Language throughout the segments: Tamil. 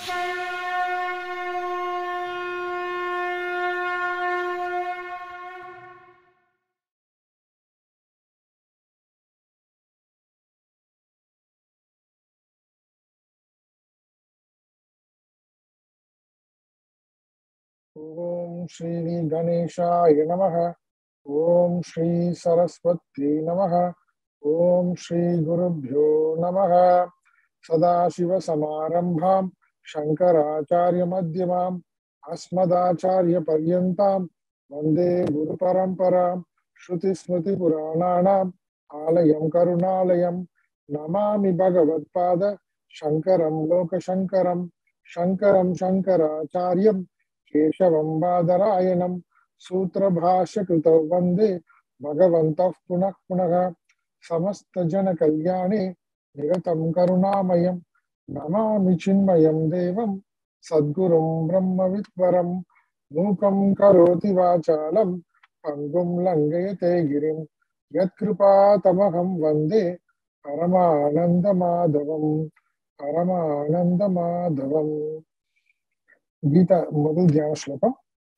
ॐ श्री गणेशाय नमः ॐ श्री सरस्वती नमः ॐ श्री गुरुभ्यो नमः सदाशिवसमारम्भां शङ्कराचार्यमध्यमाम् अस्मदाचार्यपर्यन्तां वन्दे गुरुपरम्परां श्रुतिस्मृतिपुराणानाम् आलयं करुणालयं नमामि भगवत्पाद शङ्करं लोकशङ्करं शङ्करं शङ्कराचार्यं केशवं बादरायणं सूत्रभाष्यकृतौ वन्दे भगवन्तः पुनः पुनः समस्तजनकल्याणे निरतं करुणामयं नमामि चिन्मयं देवं सद्गुरुं ब्रह्मविद्वरं मूकं करोति वाचालं पङ्गुं लङ्घयते गिरिं यत्कृपातमहं वन्दे परमानन्दमाधवं परमानन्दमाधवम् गीता முதல் தியான ஸ்லோகம்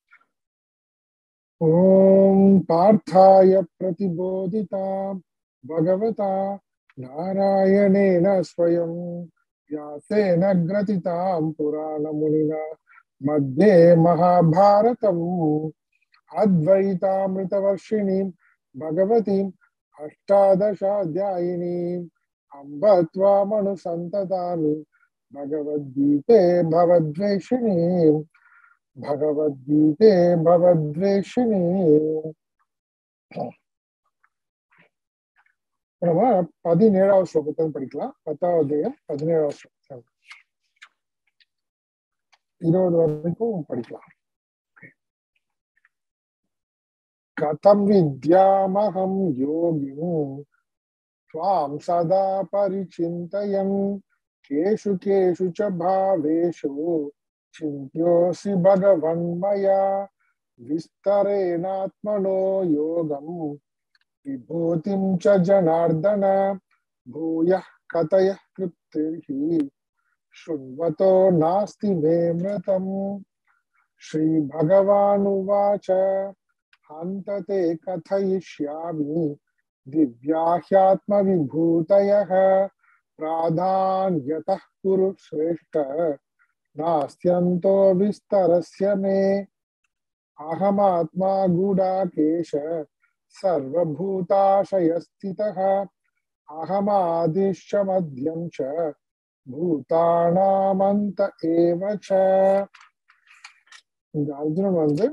ஓம் பார்த்தாய பிரதிபோதிதா பகவதா நாராயணேன ஸ்வயம் व्यासेन ग्रथितां पुराणमुनिना मध्ये महाभारतम् अद्वैतामृतवर्षिणीं भगवतीम् अष्टादशाध्यायिनीम् अम्ब त्वामनुसन्ततामि भगवद्गीते भवद्वेषिणी भगवद्गीते भवद्वेषिणी நம்ம பதினேழாவது ஸ்லோகத்தை படிக்கலாம் பத்தாவது அத்தியாயம் பதினேழாவது ஸ்லோகம் இருபது வரைக்கும் படிக்கலாம் கதம் வித்யாமகம் யோகிம் त्वां सदा परिचिन्तयन् केषु केषु च भावेषु चिन्त्योऽसि भगवन्मया विस्तरेणात्मनो योगम् विभूतिं च जनार्दन भूयः कथयः कृप्तिर्हि शृण्वतो नास्ति मे मृतम् श्रीभगवानुवाच हन्त ते कथयिष्यामि दिव्याह्यात्मविभूतयः प्राधान्यतः कुरु श्रेष्ठ नास्त्यन्तो विस्तरस्य मे अहमात्मा गूढाकेश सर्वभूताशयस्थितः अहमादिश्च मध्यं च भूतानामन्त एव च இந்த அர்ஜுனன் வந்து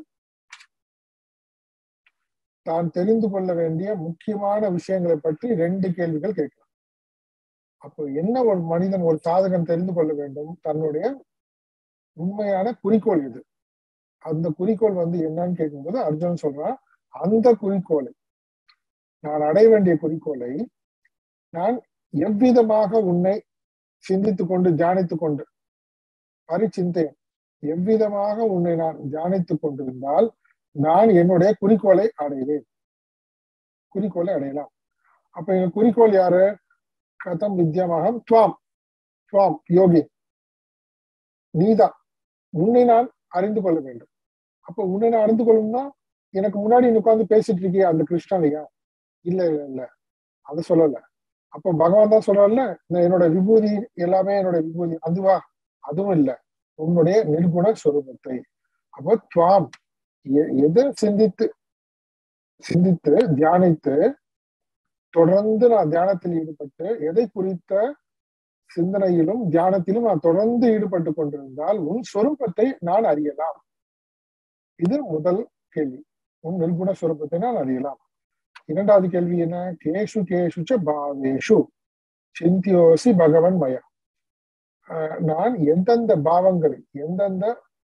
தான் தெரிந்து கொள்ள வேண்டிய முக்கியமான விஷயங்களை பற்றி ரெண்டு கேள்விகள் கேட்கலாம் அப்போ என்ன ஒரு மனிதன் ஒரு சாதகன் தெரிந்து கொள்ள வேண்டும் தன்னுடைய உண்மையான குறிக்கோள் இது அந்த குறிக்கோள் வந்து என்னன்னு கேட்கும்போது அர்ஜுனன் சொல்றான் அந்த குறிக்கோளை நான் அடைய வேண்டிய குறிக்கோளை நான் எவ்விதமாக உன்னை சிந்தித்துக் கொண்டு தியானித்துக் கொண்டு பரிச்சிந்தையம் எவ்விதமாக உன்னை நான் தியானித்துக் கொண்டிருந்தால் நான் என்னுடைய குறிக்கோளை அடைவேன் குறிக்கோளை அடையலாம் அப்ப எங்க குறிக்கோள் யாரு கதம் வித்யாமகம் துவாம் துவாம் யோகி நீதான் உன்னை நான் அறிந்து கொள்ள வேண்டும் அப்ப உன்னை நான் அறிந்து கொள்ளணும்னா எனக்கு முன்னாடி நீ உட்கார்ந்து பேசிட்டு இருக்கியா அந்த கிருஷ்ணனையா இல்ல இல்ல இல்ல அதை சொல்லல அப்ப பகவான் தான் சொல்றல என்னோட விபூதி எல்லாமே என்னோட விபூதி அதுவா அதுவும் இல்ல உன்னுடைய நிர்குண சொரூபத்தை அப்போ துவாம் எது சிந்தித்து சிந்தித்து தியானித்து தொடர்ந்து நான் தியானத்தில் ஈடுபட்டு எதை குறித்த சிந்தனையிலும் தியானத்திலும் நான் தொடர்ந்து ஈடுபட்டு கொண்டிருந்தால் உன் சொரூபத்தை நான் அறியலாம் இது முதல் கேள்வி உன் நிர்குண சொரூபத்தை நான் அறியலாம் இரண்டாவது கேள்வி என்ன கேஷு கேஷு ச பாவேஷு சிந்தியோசி பகவன் மயா நான் எந்தெந்த பாவங்களில் எந்தெந்த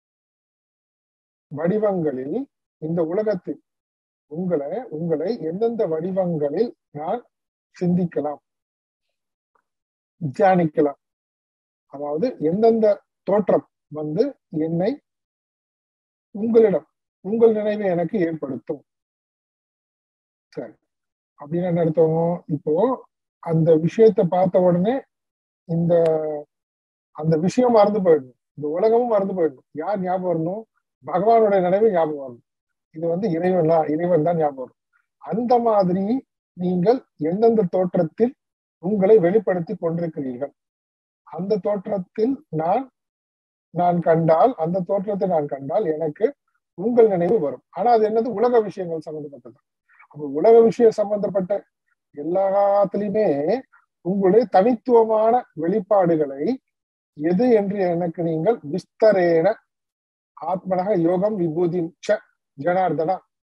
வடிவங்களில் இந்த உலகத்தில் உங்களை உங்களை எந்தெந்த வடிவங்களில் நான் சிந்திக்கலாம் தியானிக்கலாம் அதாவது எந்தெந்த தோற்றம் வந்து என்னை உங்களிடம் உங்கள் நினைவை எனக்கு ஏற்படுத்தும் சரி அப்படின்னு என்ன அர்த்தம் இப்போ அந்த விஷயத்தை பார்த்த உடனே இந்த அந்த விஷயம் மறந்து போயிடும் இந்த உலகமும் மறந்து போயிடணும் யார் ஞாபகம் வரணும் பகவானுடைய நினைவு ஞாபகம் வரணும் இது வந்து இறைவன் தான் இறைவன் தான் ஞாபகம் வரும் அந்த மாதிரி நீங்கள் எந்தெந்த தோற்றத்தில் உங்களை வெளிப்படுத்தி கொண்டிருக்கிறீர்கள் அந்த தோற்றத்தில் நான் நான் கண்டால் அந்த தோற்றத்தை நான் கண்டால் எனக்கு உங்கள் நினைவு வரும் ஆனா அது என்னது உலக விஷயங்கள் சம்பந்தப்பட்டது அப்ப உலக விஷயம் சம்பந்தப்பட்ட எல்லாத்துலயுமே உங்களுடைய தனித்துவமான வெளிப்பாடுகளை எது என்று எனக்கு நீங்கள் விஸ்தரேன ஆத்மனக யோகம் விபூதி ச ஜனார்தனா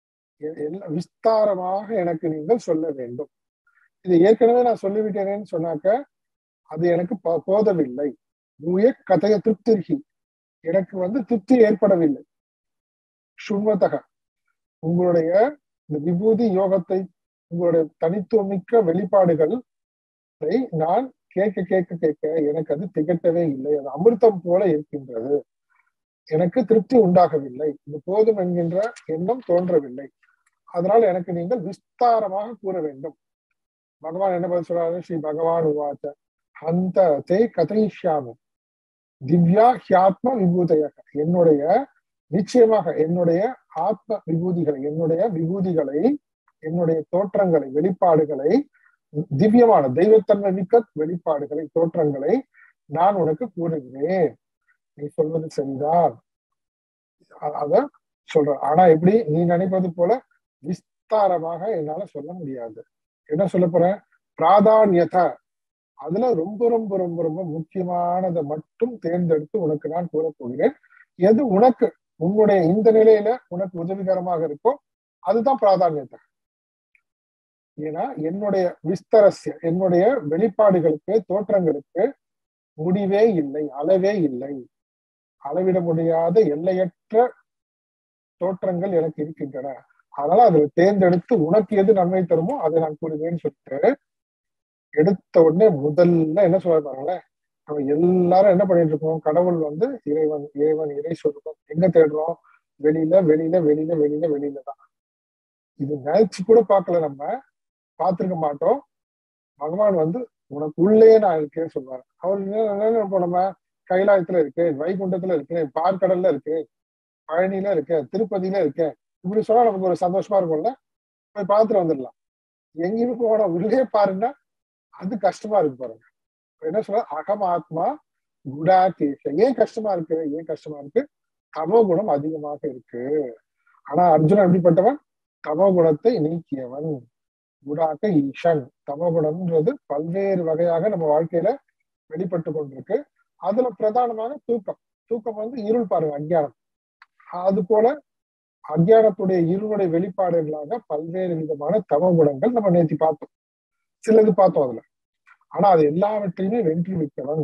விஸ்தாரமாக எனக்கு நீங்கள் சொல்ல வேண்டும் இது ஏற்கனவே நான் சொல்லிவிட்டேனேன்னு சொன்னாக்க அது எனக்கு போதவில்லை நூய கதைய திருப்திர்கி எனக்கு வந்து திருப்தி ஏற்படவில்லை சுண்மதக உங்களுடைய இந்த விபூதி யோகத்தை உங்களுடைய தனித்துவமிக்க வெளிப்பாடுகள் நான் கேட்க கேட்க கேட்க எனக்கு அது திகட்டவே இல்லை அது அமிர்தம் போல இருக்கின்றது எனக்கு திருப்தி உண்டாகவில்லை இது போதும் என்கின்ற எண்ணம் தோன்றவில்லை அதனால எனக்கு நீங்கள் விஸ்தாரமாக கூற வேண்டும் பகவான் என்ன பதில் சொல்றாரு ஸ்ரீ பகவான் உவாச்ச அந்த தே கதைஷ்யாமி திவ்யா ஹியாத்ம விபூதையாக என்னுடைய நிச்சயமாக என்னுடைய ஆத்ம விபூதிகளை என்னுடைய விபூதிகளை என்னுடைய தோற்றங்களை வெளிப்பாடுகளை திவ்யமான தெய்வத்தன்மை மிக்க வெளிப்பாடுகளை தோற்றங்களை நான் உனக்கு கூறுகிறேன் நீ சொல்வது சரிதான் அத சொல்ற ஆனா எப்படி நீ நினைப்பது போல விஸ்தாரமாக என்னால சொல்ல முடியாது என்ன சொல்ல போறேன் பிராதான்யத அதுல ரொம்ப ரொம்ப ரொம்ப ரொம்ப முக்கியமானதை மட்டும் தேர்ந்தெடுத்து உனக்கு நான் கூற போகிறேன் எது உனக்கு உன்னுடைய இந்த நிலையில உனக்கு உதவிகரமாக இருக்கோ அதுதான் பிராதான்யத்தை ஏன்னா என்னுடைய விஸ்தரஸ்ய என்னுடைய வெளிப்பாடுகளுக்கு தோற்றங்களுக்கு முடிவே இல்லை அளவே இல்லை அளவிட முடியாத எல்லையற்ற தோற்றங்கள் எனக்கு இருக்கின்றன அதனால அதுல தேர்ந்தெடுத்து உனக்கு எது நன்மை தருமோ அதை நான் கூறுவேன்னு சொல்லிட்டு எடுத்த உடனே முதல்ல என்ன சொல்ல பாருங்களேன் நம்ம எல்லாரும் என்ன பண்ணிட்டு இருக்கோம் கடவுள் வந்து இறைவன் இறைவன் இறை சொல்றோம் எங்க தேடுறோம் வெளியில வெளியில வெளியில வெளியில வெளியில தான் இது நினைச்சு கூட பார்க்கல நம்ம பார்த்திருக்க மாட்டோம் பகவான் வந்து உனக்கு உள்ளே நான் இருக்கேன்னு சொல்லுவாரு அவர் என்ன நினைப்போம் நம்ம கைலாயத்துல இருக்கு வைகுண்டத்துல இருக்கு பார்க்கடல்ல இருக்கு பழனியில இருக்கு திருப்பதியில இருக்கு இப்படி சொன்னா நமக்கு ஒரு சந்தோஷமா இருக்கும்ல போய் பார்த்துட்டு வந்துடலாம் எங்கேயுமே போன உள்ளே பாருன்னா அது கஷ்டமா இருக்கு பாருங்க என்ன சொல்ற அகம் ஆத்மா குடா கேஷ ஏன் கஷ்டமா இருக்கு ஏன் கஷ்டமா இருக்கு தமோ குணம் அதிகமாக இருக்கு ஆனா அர்ஜுனன் எப்படிப்பட்டவன் தமோ குணத்தை நீக்கியவன் குடாக்க ஈஷன் தமோ குணம்ன்றது பல்வேறு வகையாக நம்ம வாழ்க்கையில வெளிப்பட்டு கொண்டிருக்கு அதுல பிரதானமாக தூக்கம் தூக்கம் வந்து இருள் பாருங்க அஜ்ஞானம் அது போல அஜ்ஞானத்துடைய இருளுடைய வெளிப்பாடுகளாக பல்வேறு விதமான தமோ குணங்கள் நம்ம நேத்தி பார்த்தோம் சிலது பார்த்தோம் அதுல ஆனா அது எல்லாவற்றையுமே வென்று விட்டவன்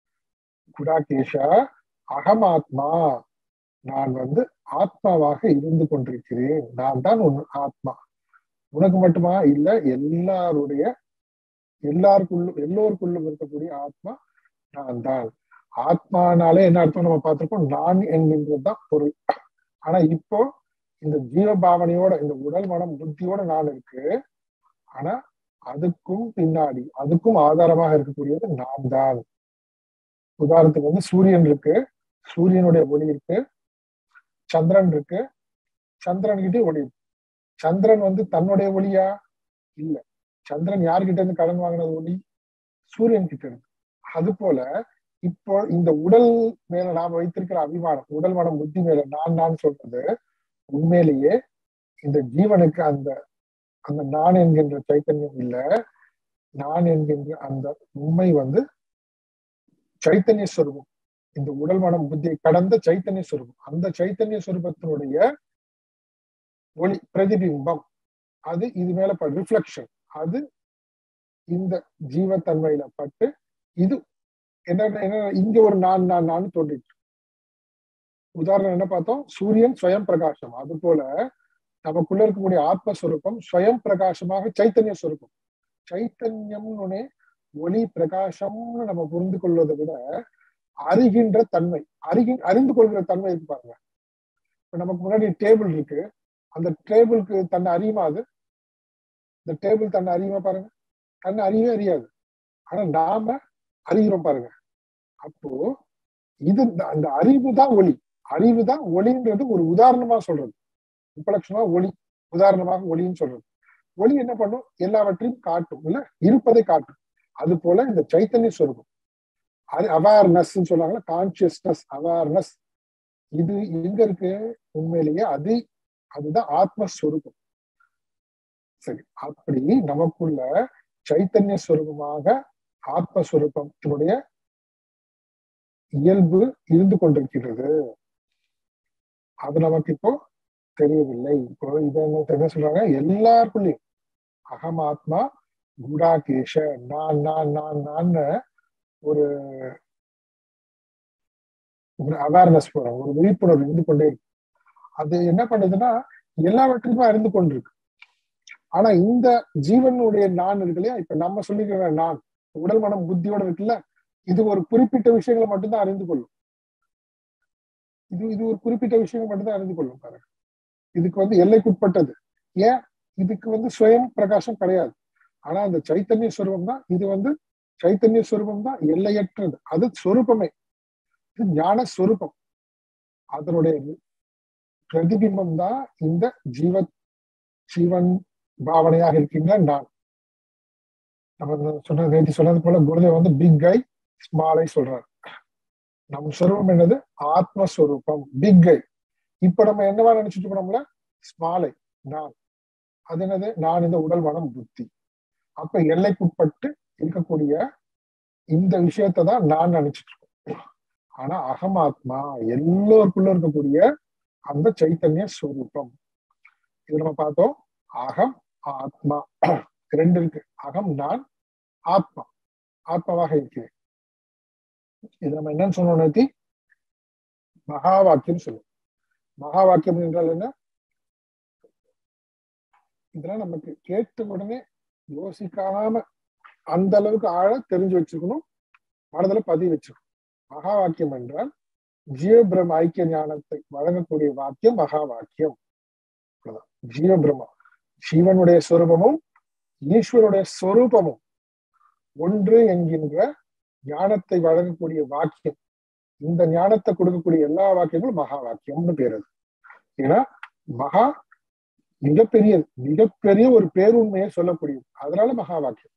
குடாகேஷா அகமாத்மா நான் வந்து ஆத்மாவாக இருந்து கொண்டிருக்கிறேன் நான் தான் உன் ஆத்மா உனக்கு மட்டுமா இல்ல எல்லாருடைய எல்லாருக்குள்ளும் எல்லோருக்குள்ளும் இருக்கக்கூடிய ஆத்மா நான் தான் ஆத்மானாலே என்ன அர்த்தம் நம்ம பார்த்திருக்கோம் நான் என்கின்றதுதான் பொருள் ஆனா இப்போ இந்த ஜீவ பாவனையோட இந்த உடல் மனம் புத்தியோட நான் இருக்கு ஆனா அதுக்கும் பின்னாடி அதுக்கும் ஆதாரமாக இருக்கக்கூடியது நான் தான் உதாரணத்துக்கு வந்து சூரியன் இருக்கு சூரியனுடைய ஒளி இருக்கு சந்திரன் இருக்கு சந்திரன் கிட்டே ஒளி இருக்கு சந்திரன் வந்து தன்னுடைய ஒளியா இல்ல சந்திரன் யார்கிட்ட இருந்து கடன் வாங்கினது ஒளி சூரியன் கிட்ட இருந்து அது போல இப்போ இந்த உடல் மேல நாம வைத்திருக்கிற அபிமானம் உடல் மனம் புத்தி மேல நான் நான் சொல்றது உண்மையிலேயே இந்த ஜீவனுக்கு அந்த அந்த நான் என்கின்ற சைத்தன்யம் இல்ல நான் என்கின்ற அந்த உண்மை வந்து சைத்தன்ய ஸ்வரூபம் இந்த உடல் மனம் புத்தியை கடந்த சைத்தன்ய ஸ்வரூபம் அந்த சைத்தன்ய ஸ்வரூபத்தினுடைய ஒளி பிரதிபிம்பம் அது இது மேல ரிஃப்ளெக்ஷன் அது இந்த ஜீவத்தன்மையில பட்டு இது என்ன என்ன இங்க ஒரு நான் நான் நான் தோன்றிட்டு உதாரணம் என்ன பார்த்தோம் சூரியன் ஸ்வயம் பிரகாசம் அது போல நமக்குள்ள இருக்கக்கூடிய ஆத்மஸ்வரூபம் ஸ்வயம் பிரகாசமாக சைத்தன்ய ஸ்வரூபம் சைத்தன்யம்னு ஒளி பிரகாசம்னு நம்ம புரிந்து கொள்வதை விட அறிகின்ற தன்மை அறிகி அறிந்து கொள்கிற தன்மை இருக்கு பாருங்க இப்ப நமக்கு முன்னாடி டேபிள் இருக்கு அந்த டேபிளுக்கு தன்னை அறியுமா அது இந்த டேபிள் தன்னை அறியுமா பாருங்க தன்னை அறியவே அறியாது ஆனா நாம அறிகிறோம் பாருங்க அப்போ இது அந்த அறிவு தான் ஒளி அறிவு தான் ஒளின்றது ஒரு உதாரணமா சொல்றது உபலட்சணமா ஒளி உதாரணமாக ஒளின்னு சொல்றது ஒளி என்ன பண்ணும் எல்லாவற்றையும் காட்டும் இல்ல இருப்பதை காட்டும் அது போல இந்த சைத்தன்ய ஸ்வரூபம் அது அவேர்னஸ் சொல்றாங்களா கான்சியஸ்னஸ் அவேர்னஸ் இது எங்க இருக்கு உண்மையிலேயே அது அதுதான் ஆத்மஸ்வரூபம் சரி அப்படி நமக்குள்ள சைத்தன்ய ஸ்வரூபமாக ஆத்மஸ்வரூபத்தினுடைய இயல்பு இருந்து கொண்டிருக்கிறது அது நமக்கு இப்போ தெரியவில்லை இப்போ இதை என்ன சொல்றாங்க எல்லாருக்குள்ளயும் அகமாத்மா குடாகேஷ நான் நான் நான் நான் ஒரு ஒரு அவேர்னஸ் போறோம் ஒரு விழிப்புணர்வு இருந்து கொண்டே இருக்கு அது என்ன பண்ணுதுன்னா எல்லாவற்றையுமே அறிந்து கொண்டிருக்கு ஆனா இந்த ஜீவனுடைய நான் இருக்கு இல்லையா இப்ப நம்ம சொல்லிக்கிற நான் உடல் மனம் புத்தியோட இருக்குல்ல இது ஒரு குறிப்பிட்ட விஷயங்களை மட்டும்தான் அறிந்து கொள்ளும் இது இது ஒரு குறிப்பிட்ட விஷயங்கள் மட்டும்தான் அறிந்து கொள்ளும் பாருங்க இதுக்கு வந்து எல்லைக்குட்பட்டது ஏன் இதுக்கு வந்து சுயம் பிரகாசம் கிடையாது ஆனா அந்த சைத்தன்ய ஸ்வரூபம் தான் இது வந்து சைத்தன்ய ஸ்வரூபம் தான் எல்லையற்றது அது ஸ்வரூபமே இது ஞான ஸ்வரூபம் அதனுடைய பிரதிபிம்பம் தான் இந்த ஜீவ ஜீவன் பாவனையாக இருக்கின்ற நான் நம்ம சொன்ன நேற்று சொன்னது போல குருதேவ் வந்து பிக் ஐ ஸ்மால் ஐ சொல்றாரு நம் ஸ்வரூபம் என்னது ஆத்மஸ்வரூபம் பிக் ஐ இப்ப நம்ம என்னவா நினைச்சிட்டு இருக்கோம்ல ஸ்மாலை நான் அது என்னது நான் இந்த உடல் மனம் புத்தி அப்ப எல்லைக்குட்பட்டு இருக்கக்கூடிய இந்த விஷயத்தை தான் நான் நினைச்சிட்டு இருக்கோம் ஆனா அகமாத்மா எல்லோருக்குள்ள இருக்கக்கூடிய அந்த சைத்தன்ய ஸ்வரூபம் இது நம்ம பார்த்தோம் அகம் ஆத்மா ரெண்டு இருக்கு அகம் நான் ஆத்மா ஆத்மாவாக இருக்கிறேன் இது நம்ம என்னன்னு சொன்னோம் நேத்தி மகா வாக்கியம் சொல்லுவோம் மகா வாக்கியம் என்றால் என்ன இதெல்லாம் நமக்கு கேட்ட உடனே யோசிக்காம அந்த அளவுக்கு ஆழ தெரிஞ்சு வச்சுக்கணும் மனதுல பதிவு வச்சுக்கணும் மகா வாக்கியம் என்றால் ஜீவபிரம ஐக்கிய ஞானத்தை வழங்கக்கூடிய வாக்கியம் மகா வாக்கியம் ஜீவபிரம ஜீவனுடைய ஸ்வரூபமும் ஈஸ்வருடைய ஸ்வரூபமும் ஒன்று என்கின்ற ஞானத்தை வழங்கக்கூடிய வாக்கியம் இந்த ஞானத்தை கொடுக்கக்கூடிய எல்லா வாக்கியங்களும் மகா வாக்கியம்னு பேர் அது ஏன்னா மகா மிகப்பெரியது மிகப்பெரிய ஒரு பேருண்மையை சொல்லக்கூடியது அதனால மகா வாக்கியம்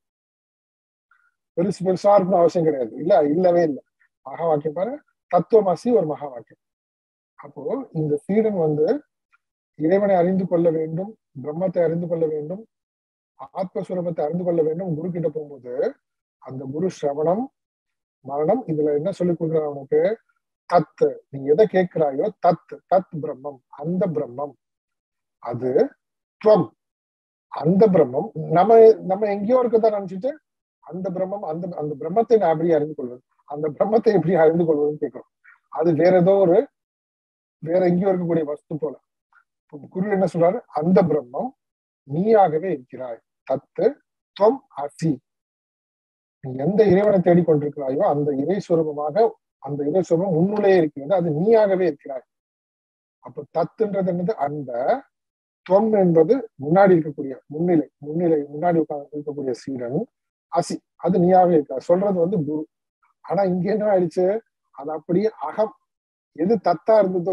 பெருசு பெருசா இருக்கணும் அவசியம் கிடையாது இல்ல இல்லவே இல்லை மகா வாக்கியம் பாரு தத்துவமாசி ஒரு மகா வாக்கியம் அப்போ இந்த சீடன் வந்து இறைவனை அறிந்து கொள்ள வேண்டும் பிரம்மத்தை அறிந்து கொள்ள வேண்டும் ஆத்மஸ்வரூபத்தை அறிந்து கொள்ள வேண்டும் குரு கிட்ட போகும்போது அந்த குரு சிரவணம் மரணம் இதுல என்ன சொல்லி கொடுக்குறாரு அவனுக்கு தத்து நீ எதை கேட்கிறாயோ தத் தத் பிரம்மம் அந்த பிரம்மம் அது துவம் அந்த பிரம்மம் நம்ம நம்ம எங்கேயோ இருக்கதான் நினைச்சிட்டு அந்த பிரம்மம் அந்த அந்த பிரம்மத்தை நான் எப்படி அறிந்து கொள்வது அந்த பிரம்மத்தை எப்படி அறிந்து கொள்வதுன்னு கேட்கிறோம் அது வேற ஏதோ ஒரு வேற எங்கேயோ இருக்கக்கூடிய வஸ்து போல குரு என்ன சொல்றாரு அந்த பிரம்மம் நீயாகவே இருக்கிறாய் தத்து துவம் அசி நீ எந்த இறைவனை தேடிக்கொண்டிருக்கிறாயோ அந்த இறை சுரூபமாக அந்த இறை சுரூபம் உன்னுள்ளே இருக்கிறது அது நீயாகவே இருக்கிறாய் அப்ப தத்துன்றது என்னது அந்த துவம் என்பது முன்னாடி இருக்கக்கூடிய முன்னிலை முன்னிலை முன்னாடி உட்கார்ந்து இருக்கக்கூடிய சீடன் அசி அது நீயாவே இருக்க சொல்றது வந்து குரு ஆனா இங்க என்ன ஆயிடுச்சு அது அப்படியே அகம் எது தத்தா இருந்ததோ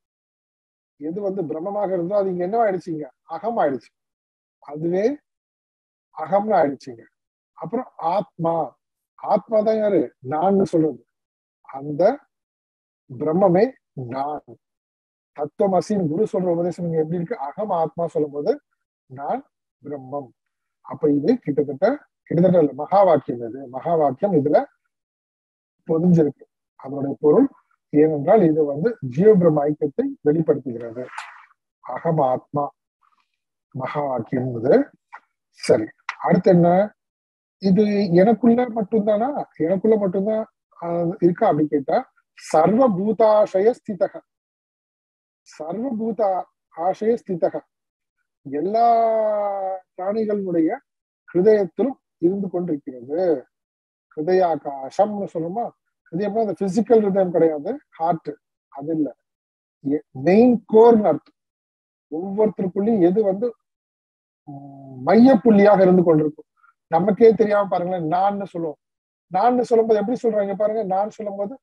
எது வந்து பிரம்மமாக இருந்ததோ அது இங்க என்ன ஆயிடுச்சுங்க அகம் ஆயிடுச்சு அதுவே அகம்னு ஆயிடுச்சுங்க அப்புறம் ஆத்மா ஆத்மா தான் யாரு நான் சொல்றது அந்த பிரம்மமே நான் தத்துவமசின்னு குரு சொல்ற உபதேசம் இங்க எப்படி இருக்கு அகம் ஆத்மா சொல்லும் போது நான் பிரம்மம் அப்ப இது கிட்டத்தட்ட கிட்டத்தட்ட இல்ல மகா வாக்கியம் இது மகா வாக்கியம் இதுல பொதிஞ்சிருக்கு அதனுடைய பொருள் ஏனென்றால் இது வந்து ஜீவபிரம ஐக்கியத்தை வெளிப்படுத்துகிறது அகம் ஆத்மா மகா வாக்கியம் இது சரி அடுத்து என்ன இது எனக்குள்ள மட்டும்தானா எனக்குள்ள மட்டும்தான் இருக்கா அப்படின்னு கேட்டா சர்வ பூதாசய ஸ்திதக சர்வபூத ஆசய ஸ்திதக எல்லா பிராணிகளுடைய ஹிருதயத்திலும் இருந்து கொண்டிருக்கிறது ஹிருதயாகாசம்னு சொல்லுமா ஹிருதயம்னா அந்த பிசிக்கல் ஹிருதயம் கிடையாது ஹார்ட் அது இல்ல மெயின் கோர்னு அர்த்தம் ஒவ்வொருத்தருக்குள்ளயும் எது வந்து மைய புள்ளியாக இருந்து கொண்டிருக்கும் நமக்கே தெரியாம பாருங்களேன் நான் சொல்லுவோம் நான் சொல்லும் போது எப்படி சொல்றாங்க பாருங்க நான் சொல்லும் போது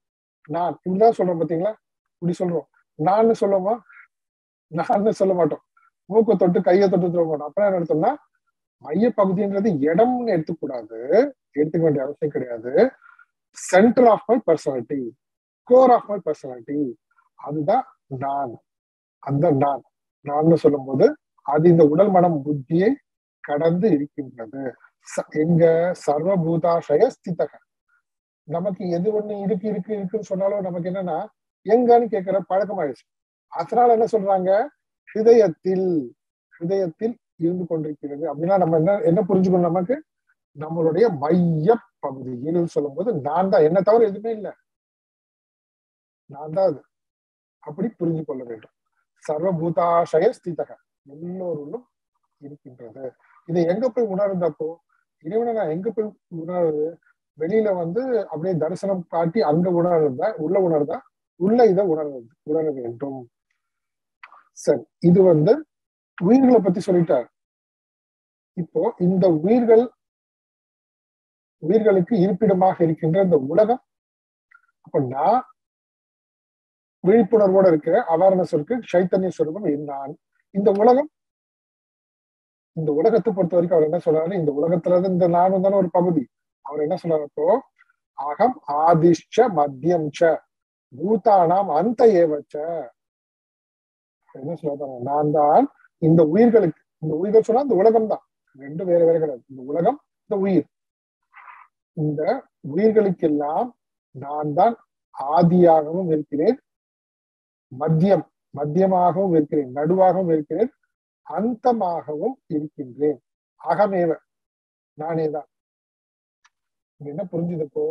நான் இப்படிதான் சொல்றோம் பாத்தீங்களா இப்படி சொல்றோம் நான் சொல்லுவோமா நான் சொல்ல மாட்டோம் மூக்கை தொட்டு கையை தொட்டு சொல்ல மாட்டோம் அப்புறம் என்ன எடுத்தோம்னா மைய பகுதின்றது இடம்னு எடுத்துக்கூடாது எடுத்துக்க வேண்டிய அவசியம் கிடையாது centre of my personality core of my personality அதுதான் நான் அந்த நான் நான் சொல்லும் போது அது இந்த உடல் மனம் புத்தியை கடந்து இருக்கின்றது எங்க சர்வபூதாஷய ஸ்திதக நமக்கு எது ஒண்ணு இருக்கு இருக்கு இருக்குன்னு சொன்னாலும் நமக்கு என்னன்னா எங்கன்னு கேட்கிற பழக்கம் ஆயிடுச்சு அதனால என்ன சொல்றாங்க ஹிருதயத்தில் ஹிருதயத்தில் இருந்து கொண்டிருக்கிறது அப்படின்னா நம்ம என்ன என்ன புரிஞ்சுக்கணும் நமக்கு நம்மளுடைய மைய பகுதியில் சொல்லும் போது நான் தான் என்ன தவிர எதுவுமே இல்லை நான் தான் அது அப்படி புரிஞ்சு கொள்ள வேண்டும் சர்வபூதாஷய ஸ்திதக எல்லோருள்ளும் இருக்கின்றது இதை எங்க போய் உணர்ந்தப்போ இறைவனை நான் எங்க போய் உணர்வு வெளியில வந்து அப்படியே தரிசனம் காட்டி அங்க உணர்ந்த உள்ள உணர்ந்தா உள்ள இதை உணர உணர வேண்டும் சரி இது வந்து உயிர்களை பத்தி சொல்லிட்டார் இப்போ இந்த உயிர்கள் உயிர்களுக்கு இருப்பிடமாக இருக்கின்ற இந்த உலகம் அப்ப நான் விழிப்புணர்வோட இருக்கிற அவேர்னஸ் இருக்கு சைத்தன்ய சுரூபம் நான் இந்த உலகம் இந்த உலகத்தை பொறுத்த வரைக்கும் அவர் என்ன சொல்றாரு இந்த உலகத்துல இருந்து இந்த நானும் தானே ஒரு பகுதி அவர் என்ன சொல்றாரப்போ அகம் ஆதிஷ்ச மத்தியம் ச பூதானாம் அந்த ஏவச்ச என்ன சொல்றாங்க நான் தான் இந்த உயிர்களுக்கு இந்த உயிர்கள் சொன்னா இந்த உலகம் தான் ரெண்டு வேற வேற கிடையாது இந்த உலகம் இந்த உயிர் இந்த உயிர்களுக்கெல்லாம் நான் தான் ஆதியாகவும் இருக்கிறேன் மத்தியம் மத்தியமாகவும் இருக்கிறேன் நடுவாகவும் இருக்கிறேன் அந்தமாகவும் இருக்கின்றேன் அகமேவ நானே தான் என்ன புரிஞ்சுதுப்போ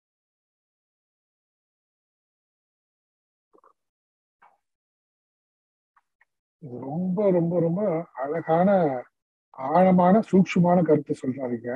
இது ரொம்ப ரொம்ப ரொம்ப அழகான ஆழமான சூக்ஷமான கருத்து சொல்றாருங்க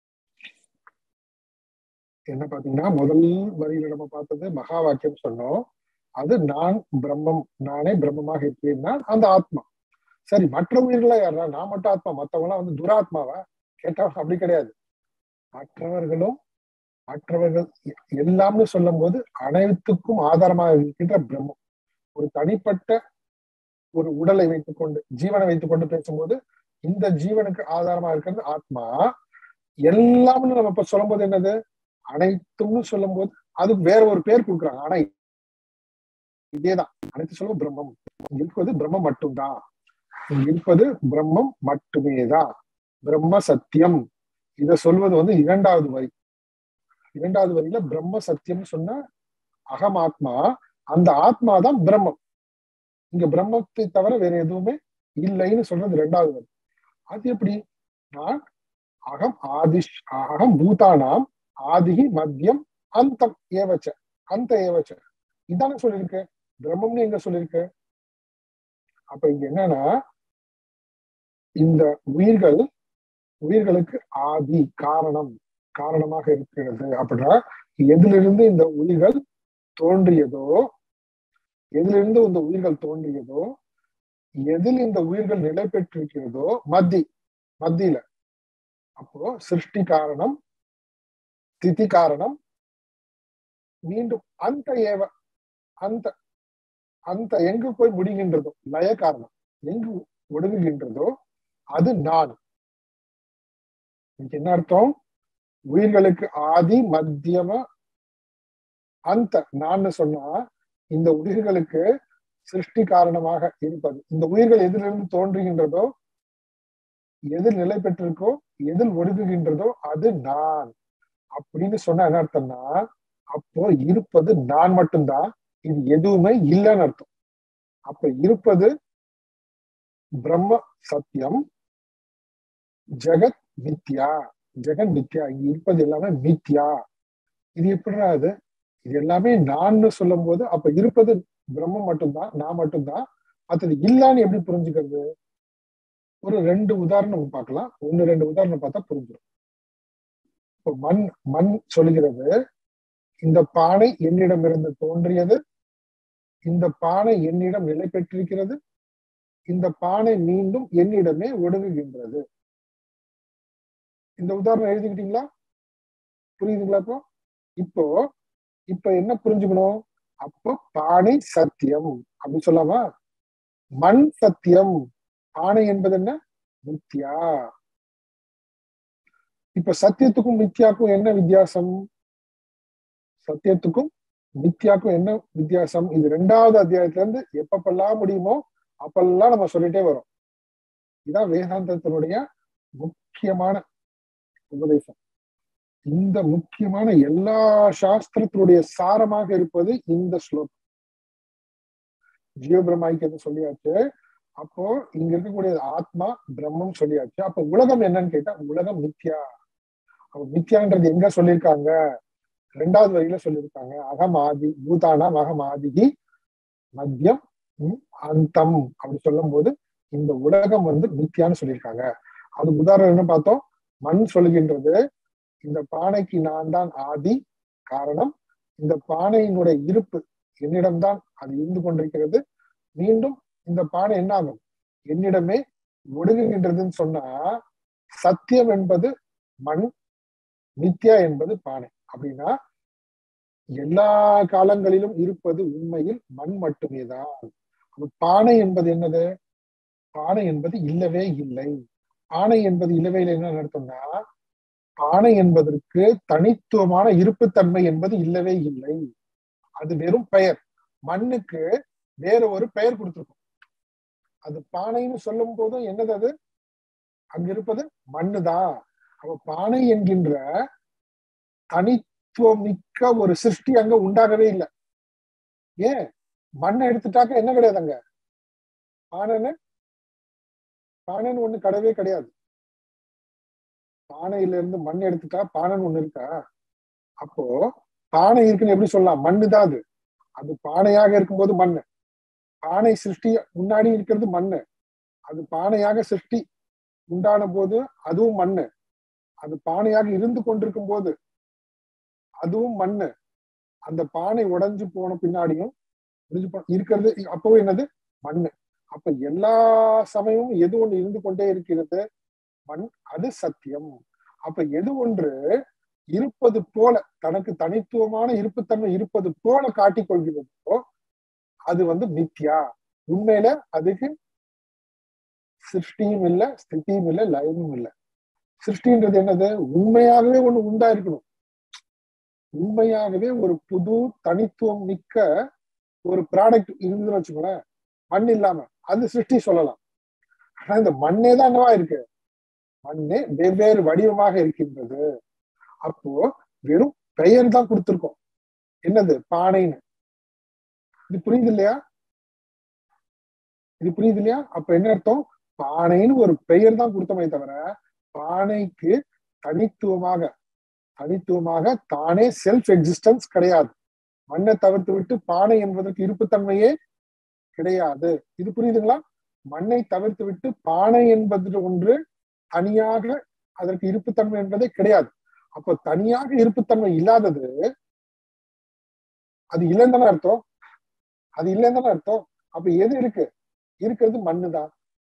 என்ன பாத்தீங்கன்னா முதல் வரியில நம்ம பார்த்தது மகா வாக்கியம் சொன்னோம் அது நான் பிரம்மம் நானே பிரம்மமாக இருக்கிறேன்னா அந்த ஆத்மா சரி மற்ற உயிர்களா யாரா நான் மட்டும் ஆத்மா மத்தவங்களாம் வந்து துராத்மாவா கேட்டா அப்படி கிடையாது மற்றவர்களும் மற்றவர்கள் எல்லாம்னு சொல்லும் போது அனைத்துக்கும் ஆதாரமாக இருக்கின்ற பிரம்மம் ஒரு தனிப்பட்ட ஒரு உடலை வைத்துக்கொண்டு ஜீவனை வைத்துக்கொண்டு பேசும்போது இந்த ஜீவனுக்கு ஆதாரமா இருக்கிறது ஆத்மா எல்லாம்னு நம்ம இப்ப சொல்லும் போது என்னது அனைத்தும்னு சொல்லும் போது அது வேற ஒரு பேர் கொடுக்குறாங்க ஆனா இதேதான் அனைத்து சொல்லும் பிரம்மம் இங்க இருப்பது பிரம்மம் மட்டும்தான் இங்க இருப்பது பிரம்மம் மட்டுமே தான் பிரம்ம சத்தியம் இத சொல்வது வந்து இரண்டாவது வரி இரண்டாவது வரியில பிரம்ம சத்தியம் சொன்ன அகம் ஆத்மா அந்த ஆத்மா தான் பிரம்மம் இங்க பிரம்மத்தை தவிர வேற எதுவுமே இல்லைன்னு சொல்றது ரெண்டாவது வரி அது எப்படி நான் அகம் ஆதிஷ் அகம் பூதானாம் ஆதிகி மத்தியம் அந்தம் ஏவச்ச அந்த ஏவச்ச இதானே சொல்லியிருக்கு பிரம்மம்னு எங்க சொல்லியிருக்கு அப்ப இங்க என்னன்னா இந்த உயிர்கள் உயிர்களுக்கு ஆதி காரணம் காரணமாக இருக்கிறது அப்படின்னா எதிலிருந்து இந்த உயிர்கள் தோன்றியதோ எதிலிருந்து இந்த உயிர்கள் தோன்றியதோ எதில் இந்த உயிர்கள் நிலை பெற்றிருக்கிறதோ மத்தி மத்தியில அப்போ சிருஷ்டி காரணம் திதி காரணம் மீண்டும் அந்த ஏவ அந்த அந்த எங்கு போய் முடிகின்றதோ லய காரணம் எங்கு ஒடுங்குகின்றதோ அது நான் என்ன அர்த்தம் உயிர்களுக்கு ஆதி மத்தியம அந்த நான் சொன்னா இந்த உயிர்களுக்கு சிருஷ்டி காரணமாக இருப்பது இந்த உயிர்கள் எதிலிருந்து தோன்றுகின்றதோ எதில் நிலை பெற்றிருக்கோ எதில் ஒடுங்குகின்றதோ அது நான் அப்படின்னு சொன்ன என்ன அர்த்தம்னா அப்போ இருப்பது நான் மட்டும்தான் இது எதுவுமே இல்லைன்னு அர்த்தம் அப்ப இருப்பது பிரம்ம சத்தியம் ஜெகத் மித்யா ஜெகன் மித்யா இங்க இருப்பது எல்லாமே மித்யா இது எப்படின்னா அது இது எல்லாமே நான் சொல்லும் போது அப்ப இருப்பது பிரம்மம் மட்டும்தான் நான் மட்டும்தான் மற்றது இல்லான்னு எப்படி புரிஞ்சுக்கிறது ஒரு ரெண்டு உதாரணம் பார்க்கலாம் ஒன்னு ரெண்டு உதாரணம் பார்த்தா புரிஞ்சிடும் இப்போ மண் மண் சொல்லுகிறது இந்த பானை என்னிடமிருந்து தோன்றியது இந்த பானை என்னிடம் நிலை பெற்றிருக்கிறது இந்த பானை மீண்டும் என்னிடமே ஒடுங்குகின்றது இந்த உதாரணம் எழுதிக்கிட்டீங்களா புரியுதுங்களா இப்போ இப்போ இப்ப என்ன புரிஞ்சுக்கணும் அப்போ பானை சத்தியம் அப்படி சொல்லாமா மண் சத்தியம் பானை என்பது என்ன மித்யா இப்ப சத்தியத்துக்கும் மித்யாக்கும் என்ன வித்தியாசம் சத்தியத்துக்கும் மித்யாக்கும் என்ன வித்தியாசம் இது ரெண்டாவது அத்தியாயத்துல இருந்து எப்பப்பெல்லாம் முடியுமோ அப்பெல்லாம் நம்ம சொல்லிட்டே வரோம் இதான் வேதாந்தத்தினுடைய முக்கியமான உபதேசம் இந்த முக்கியமான எல்லா சாஸ்திரத்தினுடைய சாரமாக இருப்பது இந்த ஸ்லோகம் ஜீவ பிரம்மாய்க்கு சொல்லியாச்சு அப்போ இங்க இருக்கக்கூடிய ஆத்மா பிரம்மம் சொல்லியாச்சு அப்ப உலகம் என்னன்னு கேட்டா உலகம் மித்யா அப்ப மித்யான்றது எங்க சொல்லியிருக்காங்க ரெண்டாவது வரியில சொல்லியிருக்காங்க அகம் ஆதி பூதானாம் அகம் ஆதிகி மத்தியம் அந்தம் அப்படி சொல்லும் போது இந்த உலகம் வந்து மித்தியான்னு சொல்லியிருக்காங்க அது உதாரணம் என்ன பார்த்தோம் மண் சொல்லுகின்றது இந்த பானைக்கு நான் தான் ஆதி காரணம் இந்த பானையினுடைய இருப்பு என்னிடம்தான் அது இருந்து கொண்டிருக்கிறது மீண்டும் இந்த பானை என்ன ஆகும் என்னிடமே ஒடுங்குகின்றதுன்னு சொன்னா சத்தியம் என்பது மண் மித்யா என்பது பானை அப்படின்னா எல்லா காலங்களிலும் இருப்பது உண்மையில் மண் மட்டுமே தான் பானை என்பது என்னது பானை என்பது இல்லவே இல்லை பானை என்பது இல்லவே இல்லை என்ன அர்த்தம்னா பானை என்பதற்கு தனித்துவமான இருப்புத்தன்மை என்பது இல்லவே இல்லை அது வெறும் பெயர் மண்ணுக்கு வேற ஒரு பெயர் கொடுத்திருக்கும் அது பானைன்னு சொல்லும் போதும் என்னது அது அங்க இருப்பது மண்ணுதான் அப்ப பானை என்கின்ற தனித்துவம் மிக்க ஒரு சிருஷ்டி அங்க உண்டாகவே இல்லை ஏன் மண்ணை எடுத்துட்டாக்க என்ன கிடையாது அங்க பானைன்னு பானைன்னு ஒண்ணு கிடையவே கிடையாது பானையில இருந்து மண் எடுத்துட்டா பானைன்னு ஒண்ணு இருக்கா அப்போ பானை இருக்குன்னு எப்படி சொல்லலாம் மண்ணு தான் அது அது பானையாக இருக்கும்போது மண்ணு பானை சிருஷ்டி முன்னாடி இருக்கிறது மண்ணு அது பானையாக சிருஷ்டி உண்டான போது அதுவும் மண்ணு அது பானையாக இருந்து கொண்டிருக்கும் போது அதுவும் மண்ணு அந்த பானை உடைஞ்சு போன பின்னாடியும் இருக்கிறது அப்போ என்னது மண்ணு அப்ப எல்லா சமயமும் எது ஒன்று இருந்து கொண்டே இருக்கிறது மண் அது சத்தியம் அப்ப எது ஒன்று இருப்பது போல தனக்கு தனித்துவமான இருப்புத்தன்மை இருப்பது போல காட்டிக் கொள்கிறதோ அது வந்து மித்யா உண்மையில அதுக்கு சிருஷ்டியும் இல்லை ஸ்திதியும் இல்லை லயமும் இல்லை சிருஷ்டின்றது என்னது உண்மையாகவே ஒண்ணு உண்டா இருக்கணும் உண்மையாகவே ஒரு புது தனித்துவம் மிக்க ஒரு ப்ராடக்ட் இருந்துன்னு வச்சுக்கோங்களேன் மண் இல்லாம அது சிருஷ்டி சொல்லலாம் ஆனா இந்த மண்ணே தான் என்னவா இருக்கு மண்ணே வெவ்வேறு வடிவமாக இருக்கின்றது அப்போ வெறும் பெயர் தான் கொடுத்திருக்கோம் என்னது பானைன்னு இது புரியுது இல்லையா இது புரியுது இல்லையா அப்ப என்ன அர்த்தம் பானைன்னு ஒரு பெயர் தான் கொடுத்தோமே தவிர பானைக்கு தனித்துவமாக தனித்துவமாக தானே செல்ஃப் எக்ஸிஸ்டன்ஸ் கிடையாது மண்ணை தவிர்த்து விட்டு பானை என்பதற்கு இருப்புத்தன்மையே கிடையாது இது புரியுதுங்களா மண்ணை தவிர்த்து விட்டு பானை என்பது ஒன்று தனியாக அதற்கு இருப்புத்தன்மை என்பதே கிடையாது அப்ப தனியாக இருப்புத்தன்மை இல்லாதது அது இல்லைன்னு தானே அர்த்தம் அது இல்லைன்னு தானே அர்த்தம் அப்ப எது இருக்கு இருக்கிறது மண்ணுதான்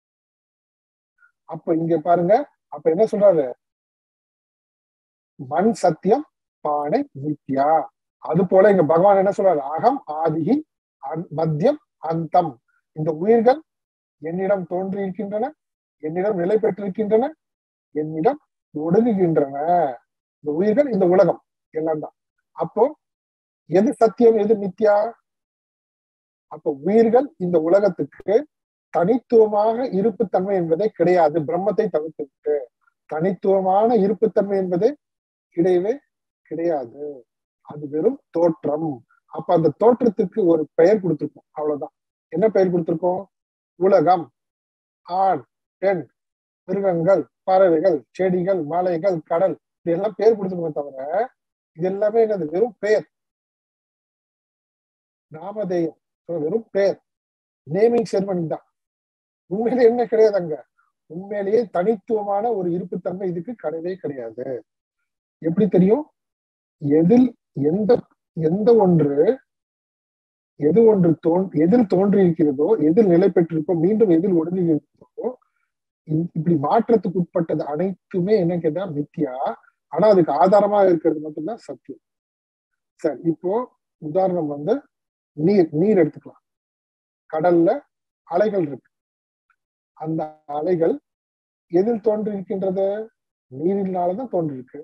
அப்ப இங்க பாருங்க அப்ப என்ன சொல்றாரு மண் சத்தியம் பானை நித்யா அது போல இங்க பகவான் என்ன சொல்றாரு அகம் ஆதிகி மத்தியம் அந்தம் இந்த உயிர்கள் என்னிடம் தோன்றி இருக்கின்றன என்னிடம் நிலை பெற்றிருக்கின்றன என்னிடம் ஒடுங்குகின்றன இந்த உயிர்கள் இந்த உலகம் எல்லாம் தான் அப்போ எது சத்தியம் எது மித்யா அப்போ உயிர்கள் இந்த உலகத்துக்கு தனித்துவமாக இருப்புத்தன்மை என்பதே கிடையாது பிரம்மத்தை தவிர்த்து விட்டு தனித்துவமான இருப்புத்தன்மை என்பது கிடையவே கிடையாது அது வெறும் தோற்றம் அப்ப அந்த தோற்றத்துக்கு ஒரு பெயர் கொடுத்திருக்கோம் அவ்வளவுதான் என்ன பெயர் கொடுத்திருக்கோம் உலகம் ஆண் பெண் மிருகங்கள் பறவைகள் செடிகள் மலைகள் கடல் இதெல்லாம் பேர் கொடுத்துருக்கோம் தவிர இது எல்லாமே என்னது வெறும் பெயர் நாமதேயம் வெறும் பெயர் நேமிங் செர்மனி தான் உண்மையிலே என்ன கிடையாது அங்க உண்மையிலேயே தனித்துவமான ஒரு இருப்புத்தன்மை இதுக்கு கிடையவே கிடையாது எப்படி தெரியும் எதில் எந்த எந்த ஒன்று எது ஒன்று தோன் எதில் தோன்றி இருக்கிறதோ எதில் நிலை பெற்றிருக்கோ மீண்டும் எதில் ஒடுங்குகிறதோ இப்படி மாற்றத்துக்கு உட்பட்டது அனைத்துமே என்ன கேட்டா மித்தியா ஆனா அதுக்கு ஆதாரமா இருக்கிறது மட்டும்தான் சத்தியம் சரி இப்போ உதாரணம் வந்து நீர் நீர் எடுத்துக்கலாம் கடல்ல அலைகள் இருக்கு அந்த அலைகள் எதில் தோன்றி இருக்கின்றது நீரினாலதான் தோன்றி இருக்கு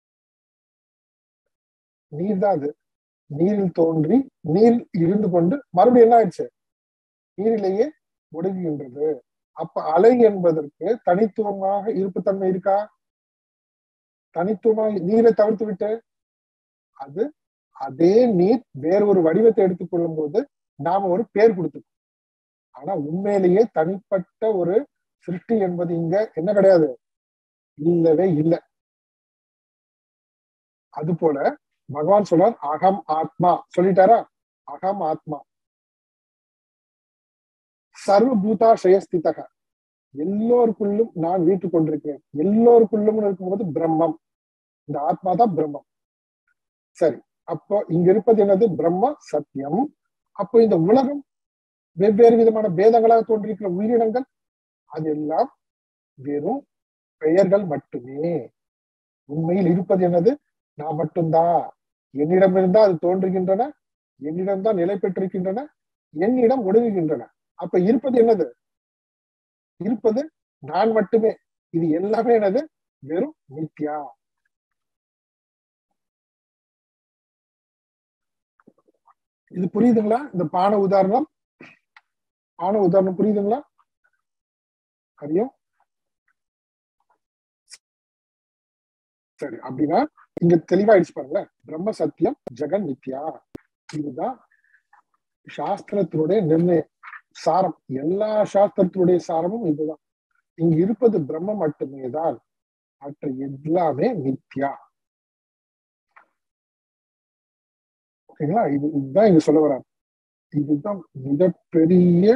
நீர் தான் அது நீரில் தோன்றி நீர் இருந்து கொண்டு மறுபடியும் என்ன ஆயிடுச்சு நீரிலேயே ஒடுங்குகின்றது அப்ப அலை என்பதற்கு தனித்துவமாக இருப்புத்தன்மை இருக்கா தனித்துவமாக நீரை தவிர்த்து விட்டு அது அதே நீர் வேற ஒரு வடிவத்தை எடுத்துக்கொள்ளும் போது நாம ஒரு பேர் கொடுத்துக்கோம் ஆனா உண்மையிலேயே தனிப்பட்ட ஒரு சிருஷ்டி என்பது இங்க என்ன கிடையாது இல்லவே இல்லை அது போல பகவான் சொல்றார் அகம் ஆத்மா சொல்லிட்டாரா அகம் ஆத்மா சர்வ பூதா ஸ்ரேயஸ்திதக எல்லோருக்குள்ளும் நான் வீட்டு கொண்டிருக்கிறேன் எல்லோருக்குள்ளும் இருக்கும்போது பிரம்மம் இந்த ஆத்மா தான் பிரம்மம் சரி அப்போ இங்க இருப்பது என்னது பிரம்ம சத்தியம் அப்போ இந்த உலகம் வெவ்வேறு விதமான பேதங்களாக தோன்றிருக்கிற உயிரினங்கள் அதெல்லாம் வெறும் பெயர்கள் மட்டுமே உண்மையில் இருப்பது என்னது நான் மட்டும்தான் என்னிடம் இருந்தா அது தோன்றுகின்றன என்னிடம் தான் நிலை பெற்றிருக்கின்றன என்னிடம் ஒடுங்குகின்றன அப்ப இருப்பது என்னது இருப்பது நான் மட்டுமே இது எல்லாமே என்னது வெறும் நித்யா இது புரியுதுங்களா இந்த பானை உதாரணம் பானை உதாரணம் புரியுதுங்களா ஹரியம் சரி அப்படின்னா இங்க தெளிவாயிடுச்சு பாருங்களேன் பிரம்ம சத்தியம் ஜெகன் நித்யா இதுதான் சாஸ்திரத்தினுடைய நிர்ணயம் சாரம் எல்லா சாஸ்திரத்தினுடைய சாரமும் இதுதான் இங்க இருப்பது பிரம்ம மட்டுமே தான் மற்ற எல்லாமே நித்யா ஓகேங்களா இது இதுதான் இங்க சொல்ல வர்றாரு இதுதான் மிகப்பெரிய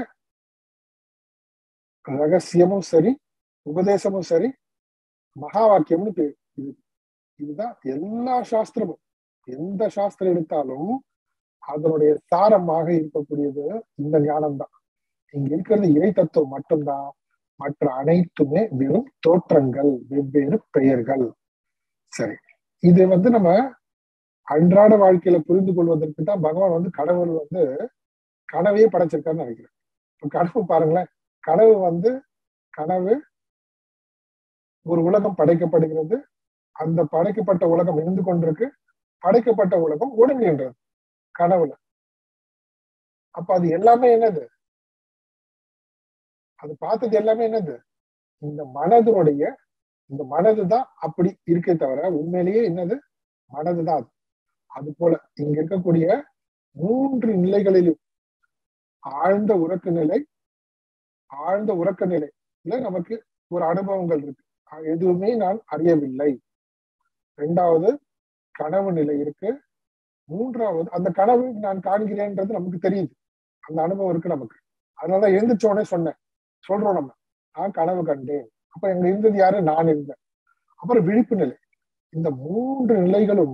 ரகசியமும் சரி உபதேசமும் சரி மகா வாக்கியம்னு பேர் இது இதுதான் எல்லா சாஸ்திரமும் எந்த சாஸ்திரம் எடுத்தாலும் அதனுடைய சாரமாக இருக்கக்கூடியது இந்த ஞானம் தான் இங்க இருக்கிறது இறை தத்துவம் மட்டும்தான் மற்ற அனைத்துமே வெறும் தோற்றங்கள் வெவ்வேறு பெயர்கள் சரி இது வந்து நம்ம அன்றாட வாழ்க்கையில புரிந்து கொள்வதற்கு தான் பகவான் வந்து கடவுள் வந்து கனவையே படைச்சிருக்காருன்னு நினைக்கிறேன் இப்ப கனவு பாருங்களேன் கனவு வந்து கனவு ஒரு உலகம் படைக்கப்படுகிறது அந்த படைக்கப்பட்ட உலகம் இருந்து கொண்டிருக்கு படைக்கப்பட்ட உலகம் ஒடுங்குகின்றது கனவுல அப்ப அது எல்லாமே என்னது அது பார்த்தது எல்லாமே என்னது இந்த மனதனுடைய இந்த மனது தான் அப்படி இருக்கே தவிர உண்மையிலேயே என்னது மனதுதான் அது அது போல இங்க இருக்கக்கூடிய மூன்று நிலைகளிலும் ஆழ்ந்த உறக்க நிலை ஆழ்ந்த உறக்க நிலையில நமக்கு ஒரு அனுபவங்கள் இருக்கு எதுவுமே நான் அறியவில்லை ரெண்டாவது கனவு நிலை இருக்கு மூன்றாவது அந்த கனவு நான் காண்கிறேன்றது நமக்கு தெரியுது அந்த அனுபவம் இருக்கு நமக்கு அதனாலதான் எழுந்திரிச்சோடனே சொன்னேன் சொல்றோம் நம்ம நான் கனவு கண்டேன் அப்ப எங்க இருந்தது யாரு நான் இருந்தேன் அப்புறம் விழிப்பு நிலை இந்த மூன்று நிலைகளும்